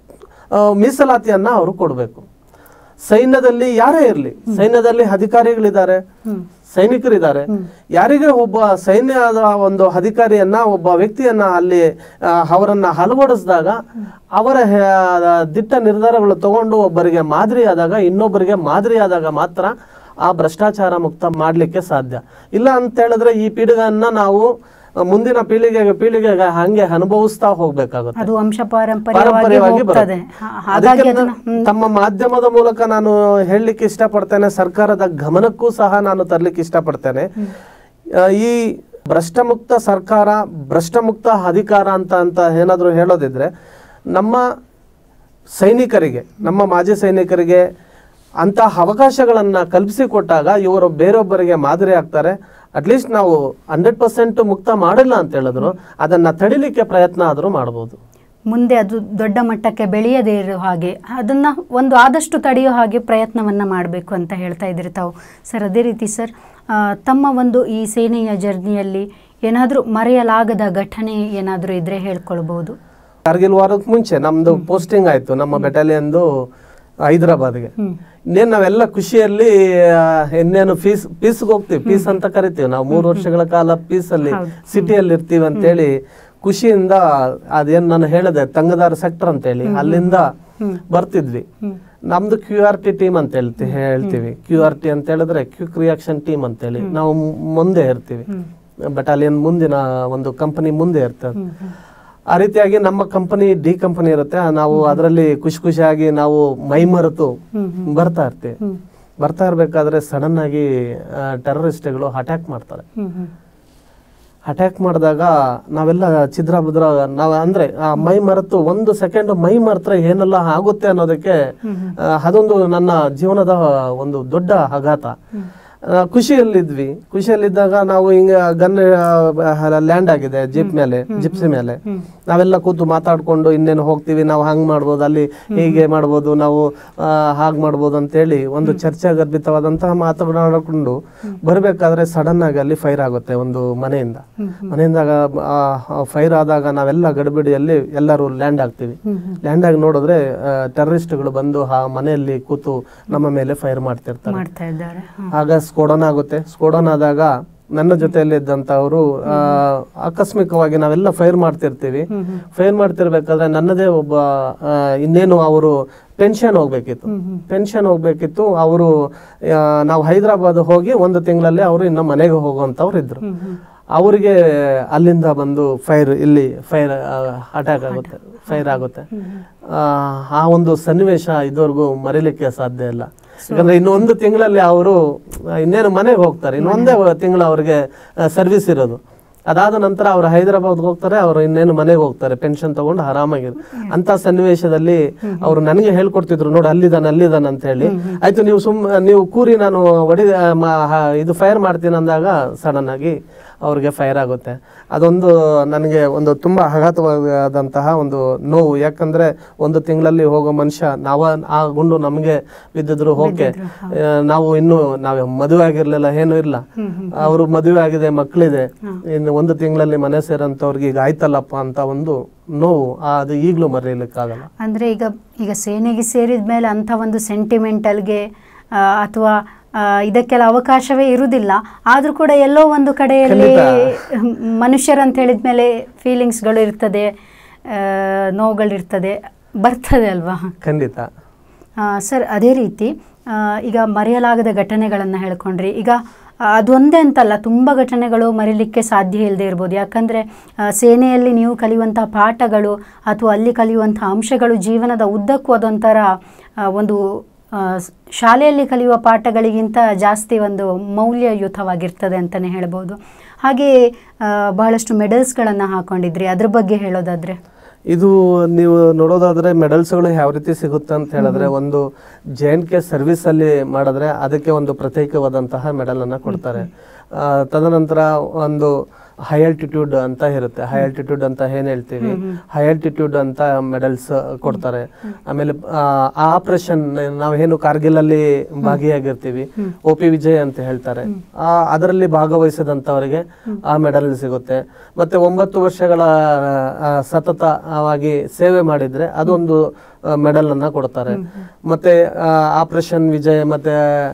ಆ, ಮೀಸಲಾತಿಯನ್ನ ಅವರು ಕೊಡಬೇಕು ಸೈನ್ಯದಲ್ಲಿ ಯಾರೇ ಇರಲಿ ಸೈನ್ಯದಲ್ಲಿ ಅಧಿಕಾರಿಗಳಿದ್ದಾರೆ ಸೈನಿಕರಿದ್ದಾರೆ ಯಾರಿಗೆ ಒಬ್ಬ ಸೈನ್ಯದ ಒಂದು ಅಧಿಕಾರಿಯನ್ನ ಒಬ್ಬ ವ್ಯಕ್ತಿಯನ್ನ ಅಲ್ಲಿ ಆ, ಅವರನ್ನ ಅಳವಡಿಸಿದಾಗ ಅವರ ಹೆ- ದಿಟ್ಟ ನಿರ್ಧಾರಗಳು ತಗೊಂಡು ಒಬ್ಬರಿಗೆ ಮಾದರಿ ಆದಾಗ ಇನ್ನೊಬ್ಬರಿಗೆ ಮಾದರಿ ಆದಾಗ ಮಾತ್ರ ಆ ಭ್ರಷ್ಟಾಚಾರ ಮುಕ್ತ ಮಾಡಲಿಕ್ಕೆ ಸಾಧ್ಯ ಇಲ್ಲ ಅಂತ ಹೇಳಿದ್ರೆ ಈ ಪೀಳಿಗೆಯನ್ನ ನಾವು ಆ, ಮುಂದಿನ ಪೀಳಿಗೆಗೆ ಪೀಳಿಗೆಗೆ ಹಂಗೆ ಅನುಭವಿಸ್ತಾ ಹೋಗ್ಬೇಕಾಗುತ್ತೆ ಅದು ವಂಶ ಪಾರಂಪರ್ಯವಾಗಿ ಪಾರಂಪರ್ಯವಾಗಿ ಹೋಗ್ತದೆ ಬರುತ್ತೆ. ಹಾ- ಹಾಗಾಗಿ ಅದಕ್ಕೆ ಅದನ್ನ ನಾನು ತಮ್ಮ ಮಾಧ್ಯಮದ ಮೂಲಕ ನಾನು ಹೇಳಲಿಕ್ಕೆ ಇಷ್ಟಪಡ್ತೇನೆ ಸರ್ಕಾರದ ಗಮನಕ್ಕೂ ಸಹ ನಾನು ತರಲಿಕ್ಕೆ ಇಷ್ಟಪಡ್ತೇನೆ ಆ, ಈ ಭ್ರಷ್ಟಮುಕ್ತ ಸರ್ಕಾರ ಭ್ರಷ್ಟಮುಕ್ತ ಅಧಿಕಾರ ಅಂತ ಅಂತ ಏನಾದರೂ ಹೇಳೋದಿದ್ರೆ ನಮ್ಮ ಸೈನಿಕರಿಗೆ ನಮ್ಮ ಮಾಜಿ ಸೈನಿಕರಿಗೆ ಅಂತ ಅವಕಾಶಗಳನ್ನು ಕಲ್ಪಿಸಿಕೊಟ್ಟಾಗ ಇವರು ಬೇರೊಬ್ಬರಿಗೆ ಮಾದರಿ ಆಗ್ತಾರೆ ಅಟ್ಲೀಸ್ಟ್ ನಾವು ಹಂಡ್ರೆಡ್ ಪರ್ಸೆಂಟ್ ಮುಕ್ತ ಮಾಡಿಲ್ಲ ಅಂತ ಹೇಳಿದ್ರು ಅದನ್ನ ತಡಿಲಿಕ್ಕೆ ಪ್ರಯತ್ನ ಆದರೂ ಮಾಡ್ಬೋದು ಮುಂದೆ ಅದು ದೊಡ್ಡ ಮಟ್ಟಕ್ಕೆ ಬೆಳೆಯದೇ ಇರೋ ಹಾಗೆ ಅದನ್ನು ಒಂದು ಆದಷ್ಟು ತಡೆಯೋ ಹಾಗೆ ಪ್ರಯತ್ನವನ್ನು ಮಾಡಬೇಕು ಅಂತ ಹೇಳ್ತಾ ಇದ್ದೀರಿ ತಾವು ಸರ್ ಅದೇ ರೀತಿ ಸರ್ ಆ, ತಮ್ಮ ಒಂದು ಈ ಸೇನೆಯ ಜರ್ನಿಯಲ್ಲಿ ಏನಾದರೂ ಮರೆಯಲಾಗದ ಘಟನೆ ಏನಾದರೂ ಇದ್ದರೆ ಹೇಳ್ಕೊಳ್ಬೋದು ಕಾರ್ಗಿಲ್ ವಾರಕ್ಕೆ ಮುಂಚೆ ನಮ್ದು ಪೋಸ್ಟಿಂಗ್ ಆಯ್ತು ನಮ್ಮ ಬೆಟಾಲಿಯನ್ದು ಹೈದರಾಬಾದ್ಗೆ ಇನ್ನೇನು ನಾವೆಲ್ಲ ಖುಷಿಯಲ್ಲಿ ಆ, ಇನ್ನೇನು ಫೀಸ್ ಪೀಸ್ಗೆ ಹೋಗ್ತೀವಿ ಪೀಸ್ ಅಂತ ಕರಿತೀವಿ ನಾವು ಮೂರು ವರ್ಷಗಳ ಕಾಲ ಪೀಸ್ ಅಲ್ಲಿ ಸಿಟಿಯಲ್ಲಿ ಇರ್ತೀವಿ ಅಂತೇಳಿ ಖುಷಿಯಿಂದ ಅದೇನ್ ನಾನು ಹೇಳಿದೆ ತಂಗದಾರ ಸೆಕ್ಟರ್ ಅಂತೇಳಿ ಅಲ್ಲಿಂದ ಬರ್ತಿದ್ವಿ ನಮ್ದು ಕ್ಯೂ ಆರ್ ಟಿ ಟೀಮ್ ಅಂತ ಹೇಳ್ತಿ ಹೇಳ್ತೀವಿ ಕ್ಯೂ ಆರ್ ಟಿ ಅಂತ ಹೇಳಿದ್ರೆ ಕ್ವಿಕ್ ರಿಯಾಕ್ಷನ್ ಟೀಮ್ ಅಂತೇಳಿ ನಾವು ಮುಂದೆ ಇರ್ತೀವಿ ಬೆಟಾಲಿಯನ್ ಮುಂದಿನ ಒಂದು ಕಂಪನಿ ಮುಂದೆ ಇರ್ತದೆ ಆ ರೀತಿಯಾಗಿ ನಮ್ಮ ಕಂಪನಿ ಡಿ ಕಂಪನಿ ಇರುತ್ತೆ ನಾವು ಅದರಲ್ಲಿ ಖುಷಿ ಖುಷಿಯಾಗಿ ನಾವು ಮೈ ಮರೆತು ಬರ್ತಾ ಇರ್ತೀವಿ ಬರ್ತಾ ಇರ್ಬೇಕಾದ್ರೆ ಸಡನ್ ಆಗಿ ಟೆರರಿಸ್ಟ್ಗಳು ಅಟ್ಯಾಕ್ ಮಾಡ್ತಾರೆ ಅಟ್ಯಾಕ್ ಮಾಡಿದಾಗ ನಾವೆಲ್ಲ ಛಿದ್ರ ಬುದ್ರ ನಾವು ಅಂದ್ರೆ ಆ ಮೈ ಮರೆತು ಒಂದು ಸೆಕೆಂಡ್ ಮೈ ಮರೆತ್ರೆ ಏನೆಲ್ಲ ಆಗುತ್ತೆ ಅನ್ನೋದಕ್ಕೆ ಆ, ಅದೊಂದು ನನ್ನ ಜೀವನದ ಒಂದು ದೊಡ್ಡ ಆಘಾತ ಆ, ಖುಷಿಯಲ್ಲಿದ್ವಿ ಖುಷಿಯಲ್ಲಿದ್ದಾಗ ನಾವು ಹಿಂಗ ಗನ್ ಲ್ಯಾಂಡ್ ಆಗಿದೆ ಜಿಪ್ ಮೇಲೆ ಜಿಪ್ಸಿ ಮೇಲೆ ನಾವೆಲ್ಲ ಕೂತು ಮಾತಾಡ್ಕೊಂಡು ಇನ್ನೇನು ಹೋಗ್ತೀವಿ ನಾವು ಹಂಗ್ ಮಾಡ್ಬೋದು ಅಲ್ಲಿ ಹೀಗೆ ಮಾಡ್ಬೋದು ನಾವು ಆ, ಹಾಗ್ ಮಾಡ್ಬೋದು ಅಂತೇಳಿ ಒಂದು ಚರ್ಚಾ ಗರ್ಭಿತವಾದಂತಹ ಮಾತನಾಡಿಕೊಂಡು ಬರ್ಬೇಕಾದ್ರೆ ಸಡನ್ ಆಗಿ ಅಲ್ಲಿ ಫೈರ್ ಆಗುತ್ತೆ ಒಂದು ಮನೆಯಿಂದ ಮನೆಯಿಂದ ಫೈರ್ ಆದಾಗ ನಾವೆಲ್ಲ ಗಡಿಬಿಡಿಯಲ್ಲಿ ಎಲ್ಲರೂ ಲ್ಯಾಂಡ್ ಆಗ್ತೀವಿ ಲ್ಯಾಂಡ್ ಆಗಿ ನೋಡಿದ್ರೆ ಟೆರರಿಸ್ಟ್ಗಳು ಬಂದು ಆ ಮನೆಯಲ್ಲಿ ಕೂತು ನಮ್ಮ ಮೇಲೆ ಫೈರ್ ಮಾಡ್ತಿರ್ತಾರೆ ಮಾಡ್ತಾ ಇದ್ದಾರೆ ಹ. ಆಗ ಸ್ಫೋಡನ ಆಗುತ್ತೆ ಸ್ಫೋಡನ ಆದಾಗ ನನ್ನ ಜೊತೆಯಲ್ಲಿ ಇದ್ದಂಥವ್ರು ಆ, ಆಕಸ್ಮಿಕವಾಗಿ ನಾವೆಲ್ಲ ಫೈರ್ ಮಾಡ್ತಿರ್ತೀವಿ ಫೈರ್ ಮಾಡ್ತಿರ್ಬೇಕಾದ್ರೆ ನನ್ನದೇ ಒಬ್ಬ ಆ, ಇನ್ನೇನು ಅವರು ಪೆನ್ಷನ್ ಹೋಗ್ಬೇಕಿತ್ತು ಪೆನ್ಷನ್ ಹೋಗ್ಬೇಕಿತ್ತು ಅವರು ನಾವು ಹೈದರಾಬಾದ್ ಹೋಗಿ ಒಂದು ತಿಂಗಳಲ್ಲಿ ಅವರು ಇನ್ನು ಮನೆಗೆ ಹೋಗುವಂಥವ್ರು ಇದ್ರು ಅವರಿಗೆ ಅಲ್ಲಿಂದ ಬಂದು ಫೈರ್ ಇಲ್ಲಿ ಫೈರ್ ಅಟ್ಯಾಕ್ ಆಗುತ್ತೆ ಫೈರ್ ಆಗುತ್ತೆ ಆ, ಆ ಒಂದು ಸನ್ನಿವೇಶ ಇದುವರೆಗೂ ಮರೀಲಿಕ್ಕೆ ಸಾಧ್ಯ ಇಲ್ಲ ಯಾಕಂದ್ರೆ ಇನ್ನು ಒಂದು ತಿಂಗಳಲ್ಲಿ ಅವರು ಇನ್ನೇನು ಮನೆಗೆ ಹೋಗ್ತಾರೆ ಇನ್ನು ಒಂದೇ ತಿಂಗಳು ಅವ್ರಿಗೆ ಸರ್ವಿಸ್ ಇರೋದು ಅದಾದ ನಂತರ ಅವ್ರು ಹೈದರಾಬಾದ್ಗೆ ಹೋಗ್ತಾರೆ ಅವರು ಇನ್ನೇನು ಮನೆಗೆ ಹೋಗ್ತಾರೆ ಪೆನ್ಷನ್ ತಗೊಂಡು ಆರಾಮಾಗಿರು ಅಂತ ಸನ್ನಿವೇಶದಲ್ಲಿ ಅವರು ನನಗೆ ಹೇಳ್ಕೊಡ್ತಿದ್ರು ನೋಡಿ ಅಲ್ಲಿದ್ದಾನೆ ಅಲ್ಲಿದ್ದಾನೆ ಅಂತ ಹೇಳಿ ಆಯ್ತು ನೀವು ಸುಮ್ ನೀವು ಕೂರಿ ನಾನು ಹೊಡಿ ಮ- ಹ- ಇದು ಫೈರ್ ಮಾಡ್ತೀನಿ ಅಂದಾಗ ಸಡನ್ ಆಗಿ ಅವ್ರಿಗೆ ಫೈರ್ ಆಗುತ್ತೆ ಅದೊಂದು ನನಗೆ ಒಂದು ತುಂಬ ಆಘಾತವಾದಂತಹ ಒಂದು ನೋವು ಯಾಕಂದ್ರೆ ಒಂದು ತಿಂಗಳಲ್ಲಿ ಹೋಗೋ ಮನುಷ್ಯ ನಾವ ಆ ಗುಂಡು ನಮಗೆ ಬಿದ್ದಿದ್ರು ಓಕೆ ನಾವು ಇನ್ನು ನಾವು ಮದುವೆ ಆಗಿರ್ಲಿಲ್ಲ ಏನೂ ಇಲ್ಲ ಅವರು ಮದುವೆ ಆಗಿದೆ ಮಕ್ಕಳಿದೆ ಇನ್ನು ಒಂದು ತಿಂಗಳಲ್ಲಿ ಮನೆ ಸೇರಂತವ್ರಿಗೆ ಈಗ ಆಯ್ತಲ್ಲಪ್ಪ ಅಂತ ಒಂದು ನೋವು ಆ, ಅದು ಈಗಲೂ ಮರೆಯಲಿಕ್ಕಾಗಲ್ಲ ಅಂದರೆ ಈಗ ಈಗ ಸೇನೆಗೆ ಸೇರಿದ ಮೇಲೆ ಅಂಥ ಒಂದು ಸೆಂಟಿಮೆಂಟಲ್ಗೆ ಅಥವಾ ಇದಕ್ಕೆಲ್ಲ ಅವಕಾಶವೇ ಇರುವುದಿಲ್ಲ ಆದರೂ ಕೂಡ ಎಲ್ಲೋ ಒಂದು ಕಡೆಯಲ್ಲಿ ಮನುಷ್ಯರಂತ ಹೇಳಿದ ಮೇಲೆ ಫೀಲಿಂಗ್ಸ್ಗಳು ಇರ್ತದೆ ಆ, ನೋವುಗಳಿರ್ತದೆ ಬರ್ತದೆ ಅಲ್ವಾ ಖಂಡಿತ ಆ, ಸರ್ ಅದೇ ರೀತಿ ಆ, ಈಗ ಮರೆಯಲಾಗದ ಘಟನೆಗಳನ್ನು ಹೇಳ್ಕೊಂಡ್ರಿ ಈಗ ಆ, ಅದೊಂದೇ ಅಂತಲ್ಲ ತುಂಬ ಘಟನೆಗಳು ಮರೀಲಿಕ್ಕೆ ಸಾಧ್ಯ ಇಲ್ಲದೆ ಇರ್ಬೋದು ಯಾಕಂದರೆ ಸೇನೆಯಲ್ಲಿ ನೀವು ಕಲಿಯುವಂಥ ಪಾಠಗಳು ಅಥವಾ ಅಲ್ಲಿ ಕಲಿಯುವಂಥ ಅಂಶಗಳು ಜೀವನದ ಉದ್ದಕ್ಕೂ ಅದೊಂಥರ ಆ, ಒಂದು ಆ, ಸ್- ಶಾಲೆಯಲ್ಲಿ ಕಲಿಯುವ ಪಾಠಗಳಿಗಿಂತ ಜಾಸ್ತಿ ಒಂದು ಮೌಲ್ಯಯುತವಾಗಿರ್ತದೆ ಅಂತಲೇ ಹೇಳ್ಬೋದು ಹಾಗೆ ಆ, ಬಹಳಷ್ಟು ಮೆಡಲ್ಸ್ಗಳನ್ನು ಹಾಕೊಂಡಿದ್ರಿ ಅದ್ರ ಬಗ್ಗೆ ಹೇಳೋದಾದರೆ ಇದು ನೀವು ನೋಡೋದಾದ್ರೆ ಮೆಡಲ್ಸ್ಗಳು ಯಾವ ರೀತಿ ಸಿಗುತ್ತೆ ಅಂತ ಹೇಳಿದ್ರೆ ಒಂದು ಜೆ ಎನ್ ಕೆ ಸರ್ವಿಸ್ ಅಲ್ಲಿ ಮಾಡಿದ್ರೆ ಅದಕ್ಕೆ ಒಂದು ಪ್ರತ್ಯೇಕವಾದಂತಹ ಮೆಡಲ್ ಅನ್ನ ಕೊಡ್ತಾರೆ ಆ, ತದನಂತರ ಒಂದು ಹೈ ಆಲ್ಟಿಟ್ಯೂಡ್ ಅಂತ ಇರುತ್ತೆ ಹೈ ಆಲ್ಟಿಟ್ಯೂಡ್ ಅಂತ ಏನ್ ಹೇಳ್ತೀವಿ ಹೈ ಆಲ್ಟಿಟ್ಯೂಡ್ ಅಂತ ಮೆಡಲ್ಸ್ ಕೊಡ್ತಾರೆ ಆಮೇಲೆ ಆ ಆಪರೇಷನ್ ನಾವೇನು ಕಾರ್ಗಿಲ್ ಅಲ್ಲಿ ಭಾಗಿಯಾಗಿರ್ತೀವಿ ಒ ಪಿ ವಿಜಯ್ ಅಂತ ಹೇಳ್ತಾರೆ ಆ ಅದರಲ್ಲಿ ಭಾಗವಹಿಸಿದಂತವರಿಗೆ ಆ ಮೆಡಲ್ ಸಿಗುತ್ತೆ ಮತ್ತೆ ಒಂಬತ್ತು ವರ್ಷಗಳ ಆ, ಸತತವಾಗಿ ಸೇವೆ ಮಾಡಿದ್ರೆ ಅದೊಂದು ಮೆಡಲ್ ಅನ್ನ ಕೊಡ್ತಾರೆ ಮತ್ತೆ ಆಪರೇಷನ್ ವಿಜಯ್ ಮತ್ತೆ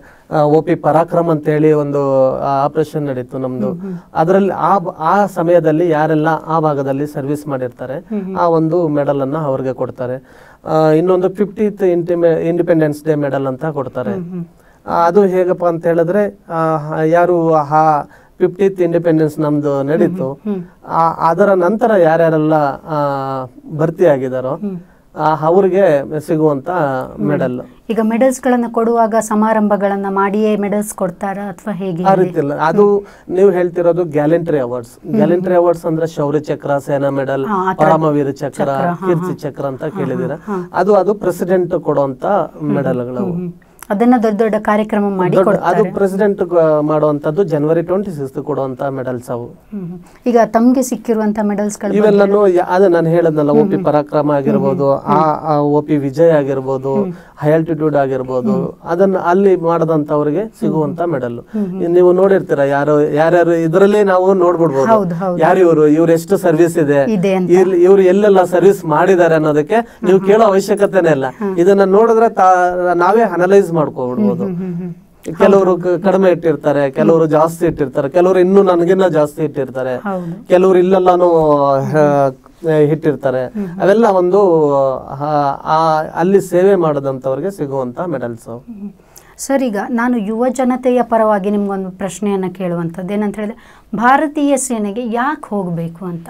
ಒ ಪಿ ಪರಾಕ್ರಮ್ ಅಂತ ಹೇಳಿ ಒಂದು ಆಪರೇಷನ್ ನಡೀತು ನಮ್ದು ಅದರಲ್ಲಿ ಆ ಬ- ಆ ಸಮಯದಲ್ಲಿ ಯಾರೆಲ್ಲ ಆ ಭಾಗದಲ್ಲಿ ಸರ್ವಿಸ್ ಮಾಡಿರ್ತಾರೆ ಆ ಒಂದು ಮೆಡಲ್ ಅನ್ನ ಅವ್ರಿಗೆ ಕೊಡ್ತಾರೆ ಆ, ಇನ್ನೊಂದು ಫಿಫ್ಟೀತ್ ಇಂಟಿಮೆ ಇಂಡಿಪೆಂಡೆನ್ಸ್ ಡೇ ಮೆಡಲ್ ಅಂತ ಕೊಡ್ತಾರೆ ಆ, ಅದು ಹೇಗಪ್ಪ ಅಂತ ಹೇಳಿದ್ರೆ ಆ, ಯಾರು ಆ ಫಿಫ್ಟೀತ್ ಇಂಡಿಪೆಂಡೆನ್ಸ್ ನಮ್ದು ನಡೀತು ಆ, ಅದರ ನಂತರ ಯಾರ್ಯಾರೆಲ್ಲ ಆ, ಭರ್ತಿ ಆಗಿದಾರೋ ಆ, ಅವ್ರಿಗೆ ಸಿಗುವಂತ ಮೆಡಲ್ ಈಗ ಮೆಡಲ್ಸ್ಗಳನ್ನು ಕೊಡುವಾಗ ಸಮಾರಂಭಗಳನ್ನು ಮಾಡಿಯೇ ಮೆಡಲ್ಸ್ ಕೊಡ್ತಾರಾ ಅಥವಾ ಹೇಗೆ ಆ ರೀತಿ ಇಲ್ಲ ಅದು ನೀವು ಹೇಳ್ತಿರೋದು ಗ್ಯಾಲೆಂಟ್ರಿ ಅವಾರ್ಡ್ಸ್ ಗ್ಯಾಲೆಂಟ್ರಿ ಅವಾರ್ಡ್ಸ್ ಅಂದ್ರೆ ಶೌರ್ಯ ಚಕ್ರ ಸೇನಾ ಮೆಡಲ್ ಹಾ, ಆ ಥರ ಪರಮವೀರ ಚಕ್ರ ಕೀರ್ತಿ ಚಕ್ರ ಅಂತ ಕೇಳಿದೀರ ಅದು ಅದು ಪ್ರೆಸಿಡೆಂಟ್ ಕೊಡುವಂತ ಮೆಡಲ್ಗಳು ಹ್ಮ್. ಅದನ್ನ ದೊಡ್ಡ ದೊಡ್ಡ ಕಾರ್ಯಕ್ರಮ ಮಾಡಿ ದೊಡ್ಡ- ಕೊಡ್ತಾರೆ ಅದು ಪ್ರೆಸಿಡೆಂಟ್ ಮಾಡುವಂತದ್ದು ಜನವರಿ ಟ್ವೆಂಟಿ ಸಿಕ್ಸ್ ಕೊಡುವಂತ ಮೆಡಲ್ಸ್ ಅವು ಹ್ಮ್, ಹ್ಮ್. ಈಗ ತಮ್ಗೆ ಸಿಕ್ಕಿರುವಂತ ಮೆಡಲ್ಸ್ಗಳು ಇವೆಲ್ಲನೂ ಯ- ಅದು ನಾನು ಹೇಳದ್ನಲ್ಲ ಒ ಪಿ ಪರಾಕ್ರಮ ಆಗಿರ್ಬೋದು ಆ ಒ ಪಿ ವಿಜಯ್ ಆಗಿರ್ಬೋದು ಹೈ ಆಲ್ಟಿಟ್ಯೂಡ್ ಆಗಿರ್ಬೋದು ಅದನ್ನ ಅಲ್ಲಿ ಮಾಡದಂತವ್ರಿಗೆ ಸಿಗುವಂತ ಮೆಡಲ್ ನೀವು ನೋಡಿರ್ತೀರ ಯಾರು ಯಾರ್ಯಾರು ಇದರಲ್ಲಿ ನಾವು ನೋಡ್ಬಿಡ್ಬೋದು ಹೌದು, ಹೌದು. ಯಾರು ಇವರು ಇವ್ರು ಎಷ್ಟು ಸರ್ವಿಸ್ ಇದೆ ಇದೆ ಅಂತ ಇಲ್- ಇವ್ರು ಎಲ್ಲೆಲ್ಲ ಸರ್ವಿಸ್ ಮಾಡಿದ್ದಾರೆ ಅನ್ನೋದಕ್ಕೆ ನೀವು ಕೇಳೋ ಅವಶ್ಯಕತೆನೇ ಇಲ್ಲ ಇದನ್ನ ನೋಡಿದ್ರೆ ತಾ- ನಾವೇ ಅನಲೈಸ್ ಮಾಡ್ಕೊಬಿಡ್ಬೋದು ಕೆಲವರು ಕ- ಕಡಿಮೆ ಇಟ್ಟಿರ್ತಾರೆ ಕೆಲವರು ಜಾಸ್ತಿ ಇಟ್ಟಿರ್ತಾರೆ ಕೆಲವರು ಇನ್ನೂ ನನಗಿನ್ನ ಜಾಸ್ತಿ ಇಟ್ಟಿರ್ತಾರೆ ಹೌದು ಕೆಲವರು ಇಲ್ಲೆಲ್ಲಾನು ಆ, ಇಟ್ಟಿರ್ತಾರೆ ಅವೆಲ್ಲ ಒಂದು ಆ, ಆ ಅಲ್ಲಿ ಸೇವೆ ಮಾಡದಂತವ್ರಿಗೆ ಸಿಗುವಂತ ಮೆಡಲ್ಸ್ ಸರ್ ಈಗ ನಾನು ಯುವ ಜನತೆಯ ಪರವಾಗಿ ನಿಮ್ಗೊಂದು ಪ್ರಶ್ನೆಯನ್ನು ಕೇಳುವಂಥದ್ದು ಏನಂತ ಹೇಳಿದ್ರೆ ಭಾರತೀಯ ಸೇನೆಗೆ ಯಾಕೆ ಹೋಗಬೇಕು ಅಂತ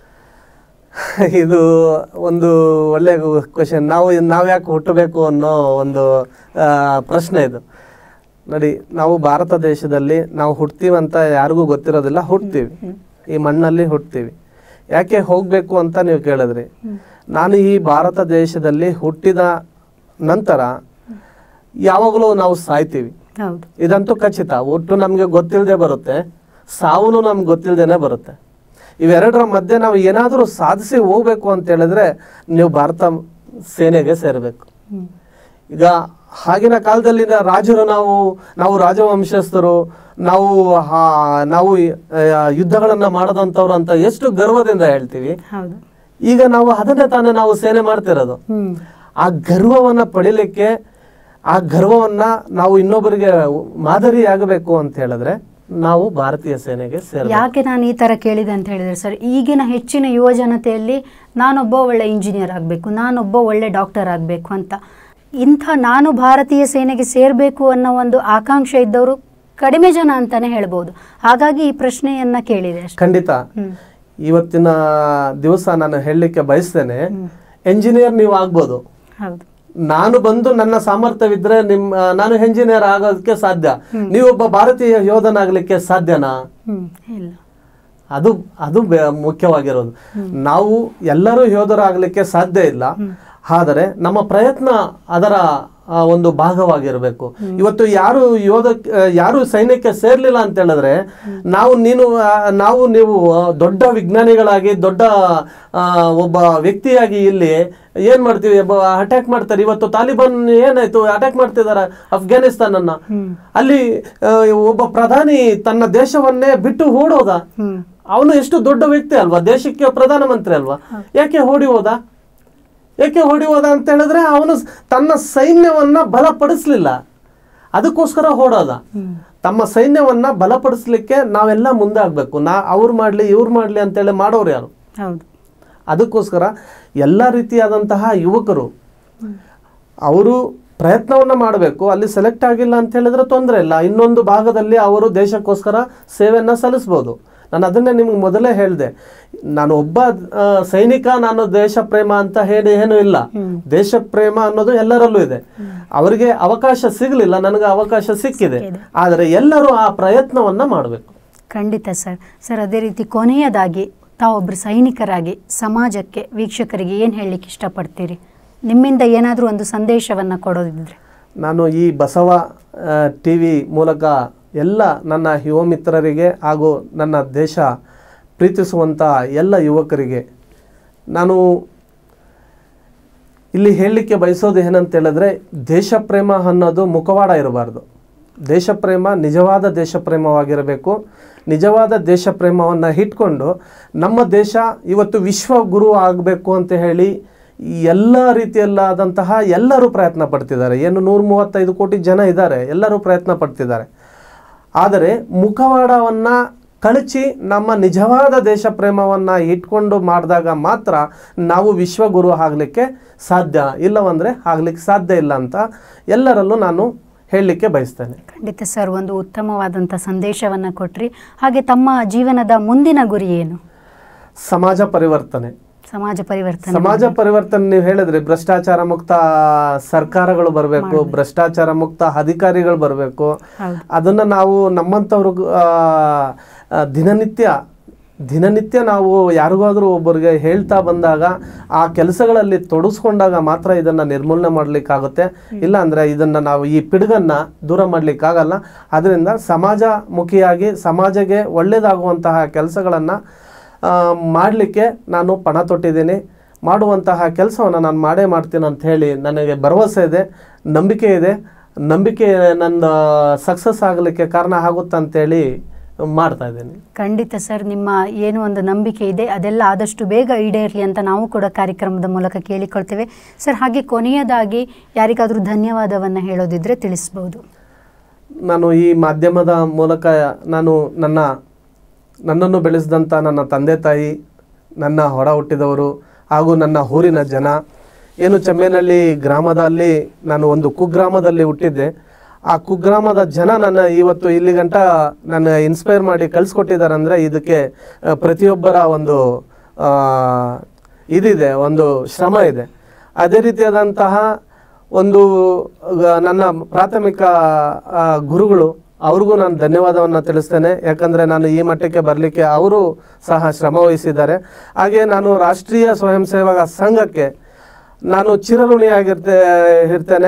ಇದು ಒಂದು ಒಳ್ಳೆ ಕ್ವಶನ್ ನಾವು ನಾವು ಯಾಕೆ ಹುಟ್ಟಬೇಕು ಅನ್ನೋ ಒಂದು ಆ, ಪ್ರಶ್ನೆ ಇದು ನೋಡಿ ನಾವು ಭಾರತ ದೇಶದಲ್ಲಿ ನಾವು ಹುಟ್ತೀವಂತ ಯಾರಿಗೂ ಗೊತ್ತಿರೋದಿಲ್ಲ ಹುಟ್ತೀವಿ ಈ ಮಣ್ಣಲ್ಲಿ ಹುಟ್ತೀವಿ ಯಾಕೆ ಹೋಗ್ಬೇಕು ಅಂತ ನೀವು ಕೇಳಿದ್ರಿ ನಾನು ಈ ಭಾರತ ದೇಶದಲ್ಲಿ ಹುಟ್ಟಿದ ನಂತರ ಯಾವಾಗಲೂ ನಾವು ಸಾಯ್ತೀವಿ ಹೌದು ಇದಂತೂ ಖಚಿತ ಒಟ್ಟು ನಮ್ಗೆ ಗೊತ್ತಿಲ್ಲದೆ ಬರುತ್ತೆ ಸಾವುನು ನಮ್ಗೆ ಗೊತ್ತಿಲ್ಲದೇನೆ ಬರುತ್ತೆ ಇವೆರಡರ ಮಧ್ಯೆ ನಾವು ಏನಾದರೂ ಸಾಧಿಸಿ ಹೋಗ್ಬೇಕು ಅಂತ ಹೇಳಿದ್ರೆ ನೀವು ಭಾರತ ಸೇನೆಗೆ ಸೇರಬೇಕು ಹ್ಮ್. ಈಗ ಆಗಿನ ಕಾಲದಲ್ಲಿ ರಾಜರು ನಾವು ನಾವು ರಾಜವಂಶಸ್ಥರು ನಾವು ಆ- ನಾವು ಆ, ಯುದ್ಧಗಳನ್ನ ಮಾಡದಂತವ್ರು ಅಂತ ಎಷ್ಟು ಗರ್ವದಿಂದ ಹೇಳ್ತೀವಿ ಹೌದು ಈಗ ನಾವು ಅದನ್ನೇ ತಾನೇ ನಾವು ಸೇನೆ ಮಾಡ್ತಿರೋದು ಹ್ಮ್ ಆ ಗರ್ವವನ್ನ ಪಡಿಲಿಕ್ಕೆ ಆ ಗರ್ವವನ್ನ ನಾವು ಇನ್ನೊಬ್ಬರಿಗೆ ಮಾದರಿಯಾಗಬೇಕು ಅಂತ ಹೇಳಿದ್ರೆ ನಾವು ಭಾರತೀಯ ಸೇನೆಗೆ ಸೇರ ಯಾಕೆ ನಾನು ಈ ಥರ ಕೇಳಿದೆ ಅಂತ ಹೇಳಿದರೆ ಸರ್ ಈಗಿನ ಹೆಚ್ಚಿನ ಯುವ ಜನತೆಯಲ್ಲಿ ನಾನೊಬ್ಬ ಒಳ್ಳೆ ಇಂಜಿನಿಯರ್ ಆಗಬೇಕು ನಾನೊಬ್ಬ ಒಳ್ಳೆ ಡಾಕ್ಟರ್ ಆಗಬೇಕು ಅಂತ ಇಂಥ ನಾನು ಭಾರತೀಯ ಸೇನೆಗೆ ಸೇರಬೇಕು ಅನ್ನೋ ಒಂದು ಆಕಾಂಕ್ಷೆ ಇದ್ದವರು ಕಡಿಮೆ ಜನ ಅಂತಾನೆ ಹೇಳ್ಬೋದು ಹಾಗಾಗಿ ಈ ಪ್ರಶ್ನೆಯನ್ನ ಕೇಳಿದೆ ಅಷ್ಟೇ ಖಂಡಿತ ಹ್ಮ್ ಇವತ್ತಿನ ದಿವಸ ನಾನು ಹೇಳಲಿಕ್ಕೆ ಬಯಸ್ತೇನೆ ಎಂಜಿನಿಯರ್ ನೀವು ಆಗ್ಬೋದು ಹೌದು ನಾನು ಬಂದು ನನ್ನ ಸಾಮರ್ಥ್ಯವಿದ್ರೆ ನಿಮ್ ಆ, ನಾನು ಎಂಜಿನಿಯರ್ ಆಗೋದಕ್ಕೆ ಸಾಧ್ಯ ನೀವೊಬ್ಬ ಭಾರತೀಯ ಯೋಧನಾಗ್ಲಿಕ್ಕೆ ಸಾಧ್ಯನಾ ಹ್ಮ್ ಇಲ್ಲ ಅದು ಅದು ಬೆ- ಮುಖ್ಯವಾಗಿರೋದು ನಾವು ಎಲ್ಲರೂ ಯೋಧರಾಗಲಿಕ್ಕೆ ಸಾಧ್ಯ ಇಲ್ಲ ಆದರೆ ನಮ್ಮ ಪ್ರಯತ್ನ ಅದರ ಆ, ಒಂದು ಭಾಗವಾಗಿರಬೇಕು ಇವತ್ತು ಯಾರು ಯೋಧ ಆ, ಯಾರು ಸೈನ್ಯಕ್ಕೆ ಸೇರ್ಲಿಲ್ಲ ಅಂತ ಹೇಳಿದ್ರೆ ನಾವು ನೀನು ಆ, ನಾವು ನೀವು ಆ, ದೊಡ್ಡ ವಿಜ್ಞಾನಿಗಳಾಗಿ ದೊಡ್ಡ ಆ, ಒಬ್ಬ ವ್ಯಕ್ತಿಯಾಗಿ ಇಲ್ಲಿ ಏನ್ ಮಾಡ್ತೀವಿ ಅಟ್ಯಾಕ್ ಮಾಡ್ತಾರೆ ಇವತ್ತು ತಾಲಿಬಾನ್ ಏನಾಯ್ತು ಅಟ್ಯಾಕ್ ಮಾಡ್ತಿದಾರೆ ಅಫ್ಘಾನಿಸ್ತಾನ್ ಅನ್ನ ಅಲ್ಲಿ ಆ, ಒಬ್ಬ ಪ್ರಧಾನಿ ತನ್ನ ದೇಶವನ್ನೇ ಬಿಟ್ಟು ಓಡೋದ ಹ್ಮ್ ಅವನು ಎಷ್ಟು ದೊಡ್ಡ ವ್ಯಕ್ತಿ ಅಲ್ವಾ ದೇಶಕ್ಕೆ ಪ್ರಧಾನಮಂತ್ರಿ ಅಲ್ವಾ ಯಾಕೆ ಓಡಿ ಹೋದ ಯಾಕೆ ಓಡಿ ಹೋದ ಅಂತ ಹೇಳಿದ್ರೆ ಅವನು ಸ್- ತನ್ನ ಸೈನ್ಯವನ್ನ ಬಲಪಡಿಸ್ಲಿಲ್ಲ ಅದಕ್ಕೋಸ್ಕರ ಓಡೋದ ತಮ್ಮ ಸೈನ್ಯವನ್ನ ಬಲಪಡಿಸ್ಲಿಕ್ಕೆ ನಾವೆಲ್ಲ ಮುಂದೆ ಆಗ್ಬೇಕು ನಾ ಅವ್ರು ಮಾಡ್ಲಿ ಇವ್ರು ಮಾಡ್ಲಿ ಅಂತೇಳಿ ಮಾಡೋರು ಯಾರು ಹೌದು ಅದಕ್ಕೋಸ್ಕರ ಎಲ್ಲ ರೀತಿಯಾದಂತಹ ಯುವಕರು ಅವರು ಪ್ರಯತ್ನವನ್ನ ಮಾಡಬೇಕು ಅಲ್ಲಿ ಸೆಲೆಕ್ಟ್ ಆಗಿಲ್ಲ ಅಂತ ಹೇಳಿದ್ರೆ ತೊಂದರೆ ಇಲ್ಲ ಇನ್ನೊಂದು ಭಾಗದಲ್ಲಿ ಅವರು ದೇಶಕ್ಕೋಸ್ಕರ ಸೇವೆಯನ್ನ ಸಲ್ಲಿಸ್ಬೋದು ನಾನು ಅದನ್ನೇ ನಿಮ್ಗೆ ಮೊದಲೇ ಹೇಳಿದೆ ನಾನು ಒಬ್ಬ ಆ, ಸೈನಿಕ ನಾನು ದೇಶ ಪ್ರೇಮ ಅಂತ ಹೇಳಿ ಏನೂ ಇಲ್ಲ ದೇಶ ಪ್ರೇಮ ಅನ್ನೋದು ಎಲ್ಲರಲ್ಲೂ ಇದೆ ಅವರಿಗೆ ಅವಕಾಶ ಸಿಗಲಿಲ್ಲ ನನಗೆ ಅವಕಾಶ ಸಿಕ್ಕಿದೆ ಆದರೆ ಎಲ್ಲರೂ ಆ ಪ್ರಯತ್ನವನ್ನ ಮಾಡಬೇಕು ಖಂಡಿತ ಸರ್ ಸರ್ ಅದೇ ರೀತಿ ಕೊನೆಯದಾಗಿ ತಾವೊಬ್ಬರು ಸೈನಿಕರಾಗಿ ಸಮಾಜಕ್ಕೆ ವೀಕ್ಷಕರಿಗೆ ಏನು ಹೇಳಲಿಕ್ಕೆ ಇಷ್ಟಪಡ್ತೀರಿ ನಿಮ್ಮಿಂದ ಏನಾದರೂ ಒಂದು ಸಂದೇಶವನ್ನು ಕೊಡೋದಿದ್ರೆ ನಾನು ಈ ಬಸವ ಟಿ ವಿ ಮೂಲಕ ಎಲ್ಲ ನನ್ನ ಯುವ ಮಿತ್ರರಿಗೆ ಹಾಗೂ ನನ್ನ ದೇಶ ಪ್ರೀತಿಸುವಂಥ ಎಲ್ಲ ಯುವಕರಿಗೆ ನಾನು ಇಲ್ಲಿ ಹೇಳಲಿಕ್ಕೆ ಬಯಸೋದು ಏನಂತ ಹೇಳಿದ್ರೆ ದೇಶ ಪ್ರೇಮ ಅನ್ನೋದು ಮುಖವಾಡ ಇರಬಾರ್ದು ದೇಶ ಪ್ರೇಮ ನಿಜವಾದ ದೇಶ ಪ್ರೇಮವಾಗಿರಬೇಕು ನಿಜವಾದ ದೇಶ ಪ್ರೇಮವನ್ನು ಇಟ್ಕೊಂಡು ನಮ್ಮ ದೇಶ ಇವತ್ತು ವಿಶ್ವ ಗುರು ಆಗಬೇಕು ಅಂತ ಹೇಳಿ ಈ ಎಲ್ಲ ರೀತಿಯಲ್ಲಾದಂತಹ ಎಲ್ಲರೂ ಪ್ರಯತ್ನ ಪಡ್ತಿದ್ದಾರೆ ಏನು ನೂರ ಮೂವತ್ತೈದು ಕೋಟಿ ಜನ ಇದ್ದಾರೆ ಎಲ್ಲರೂ ಪ್ರಯತ್ನ ಪಡ್ತಿದ್ದಾರೆ ಆದರೆ ಮುಖವಾಡವನ್ನು ಕಳಚಿ ನಮ್ಮ ನಿಜವಾದ ದೇಶ ಪ್ರೇಮವನ್ನು ಇಟ್ಕೊಂಡು ಮಾಡಿದಾಗ ಮಾತ್ರ ನಾವು ವಿಶ್ವಗುರು ಆಗಲಿಕ್ಕೆ ಸಾಧ್ಯ ಇಲ್ಲವಂದರೆ ಆಗಲಿಕ್ಕೆ ಸಾಧ್ಯ ಇಲ್ಲ ಅಂತ ಎಲ್ಲರಲ್ಲೂ ನಾನು ಹೇಳಲಿಕ್ಕೆ ಬಯಸ್ತೇನೆ ಖಂಡಿತ ಸರ್ ಒಂದು ಉತ್ತಮವಾದಂಥ ಸಂದೇಶವನ್ನು ಕೊಟ್ರಿ ಹಾಗೆ ತಮ್ಮ ಜೀವನದ ಮುಂದಿನ ಗುರಿ ಏನು ಸಮಾಜ ಪರಿವರ್ತನೆ ಸಮಾಜ ಪರಿವರ್ತನೆ ಸಮಾಜ ಪರಿವರ್ತನೆ ನೀವು ಹೇಳಿದ್ರಿ ಭ್ರಷ್ಟಾಚಾರ ಮುಕ್ತ ಸರ್ಕಾರಗಳು ಬರಬೇಕು ಭ್ರಷ್ಟಾಚಾರ ಮುಕ್ತ ಅಧಿಕಾರಿಗಳು ಬರಬೇಕು ಹೌದು ಅದನ್ನ ನಾವು ನಮ್ಮಂಥವ್ರು ಆ, ಆ, ದಿನನಿತ್ಯ ದಿನನಿತ್ಯ ನಾವು ಯಾರಿಗಾದ್ರೂ ಒಬ್ಬರಿಗೆ ಹೇಳ್ತಾ ಬಂದಾಗ ಆ ಕೆಲಸಗಳಲ್ಲಿ ತೊಡಗಿಸ್ಕೊಂಡಾಗ ಮಾತ್ರ ಇದನ್ನ ನಿರ್ಮೂಲನೆ ಮಾಡ್ಲಿಕ್ಕಾಗುತ್ತೆ ಇಲ್ಲ ಅಂದ್ರೆ ಇದನ್ನ ನಾವು ಈ ಪಿಡುಗನ್ನ ದೂರ ಮಾಡ್ಲಿಕ್ಕಾಗಲ್ಲ ಅದರಿಂದ ಸಮಾಜಮುಖಿಯಾಗಿ ಸಮಾಜಕ್ಕೆ ಒಳ್ಳೇದಾಗುವಂತಹ ಕೆಲಸಗಳನ್ನ ಮಾಡಲಿಕ್ಕೆ ನಾನು ಪಣ ತೊಟ್ಟಿದ್ದೀನಿ ಮಾಡುವಂತಹ ಕೆಲಸವನ್ನು ನಾನು ಮಾಡೇ ಮಾಡ್ತೀನಿ ಅಂತ ಹೇಳಿ ನನಗೆ ಭರವಸೆ ಇದೆ ನಂಬಿಕೆ ಇದೆ ನಂಬಿಕೆ ನನ್ನ ಸಕ್ಸಸ್ ಆಗಲಿಕ್ಕೆ ಕಾರಣ ಆಗುತ್ತೆ ಅಂತೇಳಿ ಮಾಡ್ತಾ ಇದ್ದೀನಿ ಖಂಡಿತ ಸರ್ ನಿಮ್ಮ ಏನು ಒಂದು ನಂಬಿಕೆ ಇದೆ ಅದೆಲ್ಲ ಆದಷ್ಟು ಬೇಗ ಈಡೇರಲಿ ಅಂತ ನಾವು ಕೂಡ ಕಾರ್ಯಕ್ರಮದ ಮೂಲಕ ಕೇಳಿಕೊಳ್ತೇವೆ ಸರ್ ಹಾಗೆ ಕೊನೆಯದಾಗಿ ಯಾರಿಗಾದರೂ ಧನ್ಯವಾದವನ್ನು ಹೇಳೋದಿದ್ರೆ ತಿಳಿಸ್ಬೋದು ನಾನು ಈ ಮಾಧ್ಯಮದ ಮೂಲಕ ನಾನು ನನ್ನ ನನ್ನನ್ನು ಬೆಳೆಸಿದಂಥ ನನ್ನ ತಂದೆ ತಾಯಿ ನನ್ನ ಹೊರ ಹುಟ್ಟಿದವರು ಹಾಗೂ ನನ್ನ ಊರಿನ ಜನ ಏನು ಚೆಮ್ಮೇನಹಳ್ಳಿ ಗ್ರಾಮದಲ್ಲಿ ನಾನು ಒಂದು ಕುಗ್ರಾಮದಲ್ಲಿ ಹುಟ್ಟಿದ್ದೆ ಆ ಕುಗ್ರಾಮದ ಜನ ನನ್ನ ಇವತ್ತು ಇಲ್ಲಿ ಗಂಟ ನನ್ನ ಇನ್ಸ್ಪೈರ್ ಮಾಡಿ ಕಳಿಸ್ಕೊಟ್ಟಿದ್ದಾರೆ ಅಂದರೆ ಇದಕ್ಕೆ ಆ, ಪ್ರತಿಯೊಬ್ಬರ ಒಂದು ಆ, ಇದಿದೆ ಒಂದು ಶ್ರಮ ಇದೆ ಅದೇ ರೀತಿಯಾದಂತಹ ಒಂದು ಆ, ನನ್ನ ಪ್ರಾಥಮಿಕ ಆ, ಗುರುಗಳು ಅವ್ರಿಗೂ ನಾನು ಧನ್ಯವಾದವನ್ನು ತಿಳಿಸ್ತೇನೆ ಯಾಕಂದರೆ ನಾನು ಈ ಮಟ್ಟಕ್ಕೆ ಬರಲಿಕ್ಕೆ ಅವರು ಸಹ ಶ್ರಮ ವಹಿಸಿದ್ದಾರೆ ಹಾಗೆ ನಾನು ರಾಷ್ಟ್ರೀಯ ಸ್ವಯಂ ಸೇವಕ ಸಂಘಕ್ಕೆ ನಾನು ಚಿರಋಣಿಯಾಗಿರ್ತೆ ಇರ್ತೇನೆ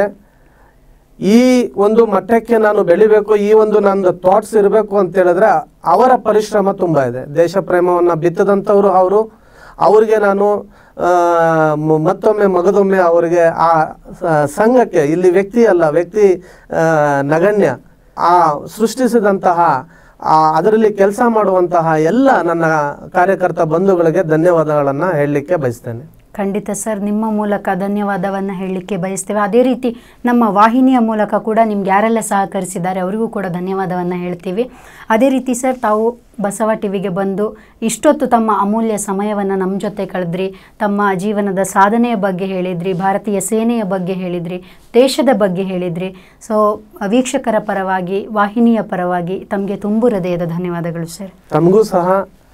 ಈ ಒಂದು ಮಟ್ಟಕ್ಕೆ ನಾನು ಬೆಳಿಬೇಕು ಈ ಒಂದು ನಂದು ಥಾಟ್ಸ್ ಇರಬೇಕು ಅಂತ ಹೇಳಿದ್ರೆ ಅವರ ಪರಿಶ್ರಮ ತುಂಬ ಇದೆ ದೇಶ ಪ್ರೇಮವನ್ನು ಬಿತ್ತದಂಥವ್ರು ಅವರು ಅವರಿಗೆ ನಾನು ಆ, ಮ- ಮತ್ತೊಮ್ಮೆ ಮಗದೊಮ್ಮೆ ಅವರಿಗೆ ಆ ಸ- ಸಂಘಕ್ಕೆ ಇಲ್ಲಿ ವ್ಯಕ್ತಿ ಅಲ್ಲ ವ್ಯಕ್ತಿ ಆ, ನಗಣ್ಯ ಆ ಸೃಷ್ಟಿಸಿದಂತಹ ಆ ಅದರಲ್ಲಿ ಕೆಲಸ ಮಾಡುವಂತಹ ಎಲ್ಲ ನನ್ನ ಕಾರ್ಯಕರ್ತ ಬಂಧುಗಳಿಗೆ ಧನ್ಯವಾದಗಳನ್ನು ಹೇಳಲಿಕ್ಕೆ ಬಯಸ್ತೇನೆ ಖಂಡಿತ ಸರ್ ನಿಮ್ಮ ಮೂಲಕ ಧನ್ಯವಾದವನ್ನು ಹೇಳಲಿಕ್ಕೆ ಬಯಸ್ತೇವೆ ಅದೇ ರೀತಿ ನಮ್ಮ ವಾಹಿನಿಯ ಮೂಲಕ ಕೂಡ ನಿಮ್ಗೆ ಯಾರೆಲ್ಲ ಸಹಕರಿಸಿದ್ದಾರೆ ಅವರಿಗೂ ಕೂಡ ಧನ್ಯವಾದವನ್ನು ಹೇಳ್ತೀವಿ ಅದೇ ರೀತಿ ಸರ್ ತಾವು ಬಸವ ಟಿವಿಗೆ ಬಂದು ಇಷ್ಟೊತ್ತು ತಮ್ಮ ಅಮೂಲ್ಯ ಸಮಯವನ್ನು ನಮ್ಮ ಜೊತೆ ಕಳೆದ್ರಿ ತಮ್ಮ ಜೀವನದ ಸಾಧನೆಯ ಬಗ್ಗೆ ಹೇಳಿದ್ರಿ ಭಾರತೀಯ ಸೇನೆಯ ಬಗ್ಗೆ ಹೇಳಿದ್ರಿ ದೇಶದ ಬಗ್ಗೆ ಹೇಳಿದ್ರಿ ಸೊ ವೀಕ್ಷಕರ ಪರವಾಗಿ ವಾಹಿನಿಯ ಪರವಾಗಿ ತಮಗೆ ತುಂಬು ಹೃದಯದ ಧನ್ಯವಾದಗಳು ಸರ್ ತಮಗೂ ಸಹ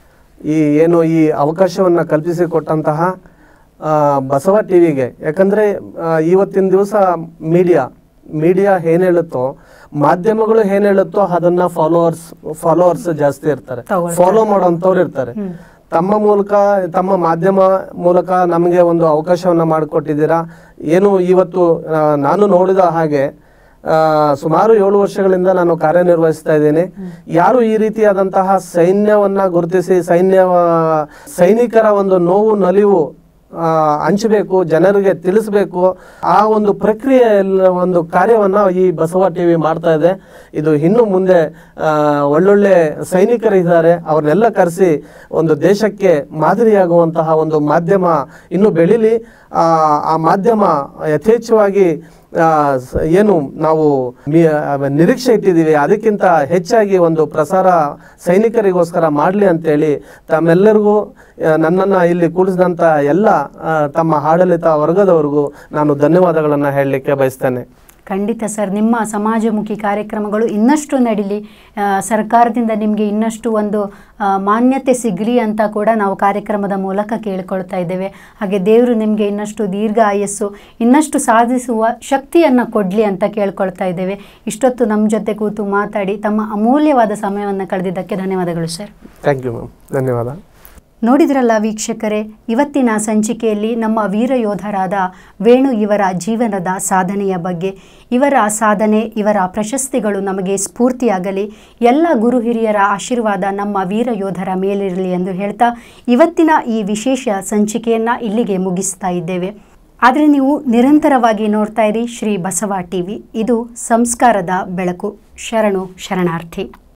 ಈ ಏನು ಈ ಅವಕಾಶವನ್ನು ಕಲ್ಪಿಸಿಕೊಟ್ಟಂತಹ ಆ, ಬಸವ ಟಿವಿಗೆ ಯಾಕಂದರೆ ಇವತ್ತಿನ ದಿವಸ ಮೀಡಿಯಾ ಮೀಡಿಯಾ ಏನು ಹೇಳುತ್ತೋ ಮಾಧ್ಯಮಗಳು ಏನು ಹೇಳುತ್ತೋ ಅದನ್ನ ಫಾಲೋವರ್ಸ್ ಫಾಲೋವರ್ಸ್ ಜಾಸ್ತಿ ಇರ್ತಾರೆ ತಗೊಳ್ತಾರೆ. ಫಾಲೋ ಮಾಡೋಂಥವ್ರು ಇರ್ತಾರೆ ತಮ್ಮ ಮೂಲಕ ತಮ್ಮ ಮಾಧ್ಯಮ ಮೂಲಕ ನಮಗೆ ಒಂದು ಅವಕಾಶವನ್ನು ಮಾಡಿಕೊಟ್ಟಿದ್ದೀರಾ ಏನು ಇವತ್ತು ಆ, ನಾನು ನೋಡಿದ ಹಾಗೆ ಆ, ಸುಮಾರು ಏಳು ವರ್ಷಗಳಿಂದ ನಾನು ಕಾರ್ಯನಿರ್ವಹಿಸ್ತಾ ಇದ್ದೀನಿ ಯಾರು ಈ ರೀತಿಯಾದಂತಹ ಸೈನ್ಯವನ್ನ ಗುರುತಿಸಿ ಸೈನ್ಯ ಸೈನಿಕರ ಒಂದು ನೋವು ನಲಿವು ಆ, ಹಂಚಬೇಕು ಜನರಿಗೆ ತಿಳಿಸ್ಬೇಕು ಆ ಒಂದು ಪ್ರಕ್ರಿಯೆ ಒಂದು ಕಾರ್ಯವನ್ನ ಈ ಬಸವ ಟಿವಿ ಮಾಡ್ತಾ ಇದೆ ಇದು ಇನ್ನು ಮುಂದೆ ಆ, ಒಳ್ಳೊಳ್ಳೆ ಸೈನಿಕರಿದ್ದಾರೆ ಅವ್ರನ್ನೆಲ್ಲ ಕರೆಸಿ ಒಂದು ದೇಶಕ್ಕೆ ಮಾದರಿಯಾಗುವಂತಹ ಒಂದು ಮಾಧ್ಯಮ ಇನ್ನು ಬೆಳೀಲಿ ಆ ಆ ಮಾಧ್ಯಮ ಯಥೇಚ್ಛವಾಗಿ ಆ, ಸ- ಏನು ನಾವು ಮಿ- ಆ, ನಿರೀಕ್ಷೆ ಇಟ್ಟಿದ್ದೀವಿ ಅದಕ್ಕಿಂತ ಹೆಚ್ಚಾಗಿ ಒಂದು ಪ್ರಸಾರ ಸೈನಿಕರಿಗೋಸ್ಕರ ಮಾಡಲಿ ಅಂತೇಳಿ ತಮ್ಮೆಲ್ಲರಿಗೂ ಆ, ನನ್ನನ್ನು ಇಲ್ಲಿ ಕೂಡಿಸಿದಂಥ ಎಲ್ಲ ಆ, ತಮ್ಮ ಆಡಳಿತ ವರ್ಗದವರಿಗೂ ನಾನು ಧನ್ಯವಾದಗಳನ್ನು ಹೇಳಲಿಕ್ಕೆ ಬಯಸ್ತೇನೆ ಖಂಡಿತ ಸರ್ ನಿಮ್ಮ ಸಮಾಜಮುಖಿ ಕಾರ್ಯಕ್ರಮಗಳು ಇನ್ನಷ್ಟು ನಡೀಲಿ ಆ, ಸರ್ಕಾರದಿಂದ ನಿಮಗೆ ಇನ್ನಷ್ಟು ಒಂದು ಆ, ಮಾನ್ಯತೆ ಸಿಗಲಿ ಅಂತ ಕೂಡ ನಾವು ಕಾರ್ಯಕ್ರಮದ ಮೂಲಕ ಕೇಳಿಕೊಳ್ತಾ ಇದ್ದೇವೆ ಹಾಗೆ ದೇವರು ನಿಮಗೆ ಇನ್ನಷ್ಟು ದೀರ್ಘ ಆಯಸ್ಸು ಇನ್ನಷ್ಟು ಸಾಧಿಸುವ ಶಕ್ತಿಯನ್ನು ಕೊಡಲಿ ಅಂತ ಕೇಳ್ಕೊಳ್ತಾ ಇದ್ದೇವೆ ಇಷ್ಟೊತ್ತು ನಮ್ಮ ಜೊತೆ ಕೂತು ಮಾತಾಡಿ ತಮ್ಮ ಅಮೂಲ್ಯವಾದ ಸಮಯವನ್ನು ಕಳೆದಿದ್ದಕ್ಕೆ ಧನ್ಯವಾದಗಳು ಸರ್ ಥ್ಯಾಂಕ್ ಯು ಮ್ಯಾಮ್ ಧನ್ಯವಾದ ನೋಡಿದ್ರಲ್ಲ ವೀಕ್ಷಕರೇ ಇವತ್ತಿನ ಸಂಚಿಕೆಯಲ್ಲಿ ನಮ್ಮ ವೀರ ಯೋಧರಾದ ವೇಣು ಇವರ ಜೀವನದ ಸಾಧನೆಯ ಬಗ್ಗೆ ಇವರ ಸಾಧನೆ ಇವರ ಪ್ರಶಸ್ತಿಗಳು ನಮಗೆ ಸ್ಫೂರ್ತಿಯಾಗಲಿ ಎಲ್ಲ ಗುರು ಹಿರಿಯರ ಆಶೀರ್ವಾದ ನಮ್ಮ ವೀರ ಯೋಧರ ಮೇಲಿರಲಿ ಎಂದು ಹೇಳ್ತಾ ಇವತ್ತಿನ ಈ ವಿಶೇಷ ಸಂಚಿಕೆಯನ್ನು ಇಲ್ಲಿಗೆ ಮುಗಿಸ್ತಾ ಇದ್ದೇವೆ ಆದರೆ ನೀವು ನಿರಂತರವಾಗಿ ನೋಡ್ತಾ ಇರಿ ಶ್ರೀ ಬಸವ ಟಿವಿ ಇದು ಸಂಸ್ಕಾರದ ಬೆಳಕು ಶರಣು ಶರಣಾರ್ಥಿ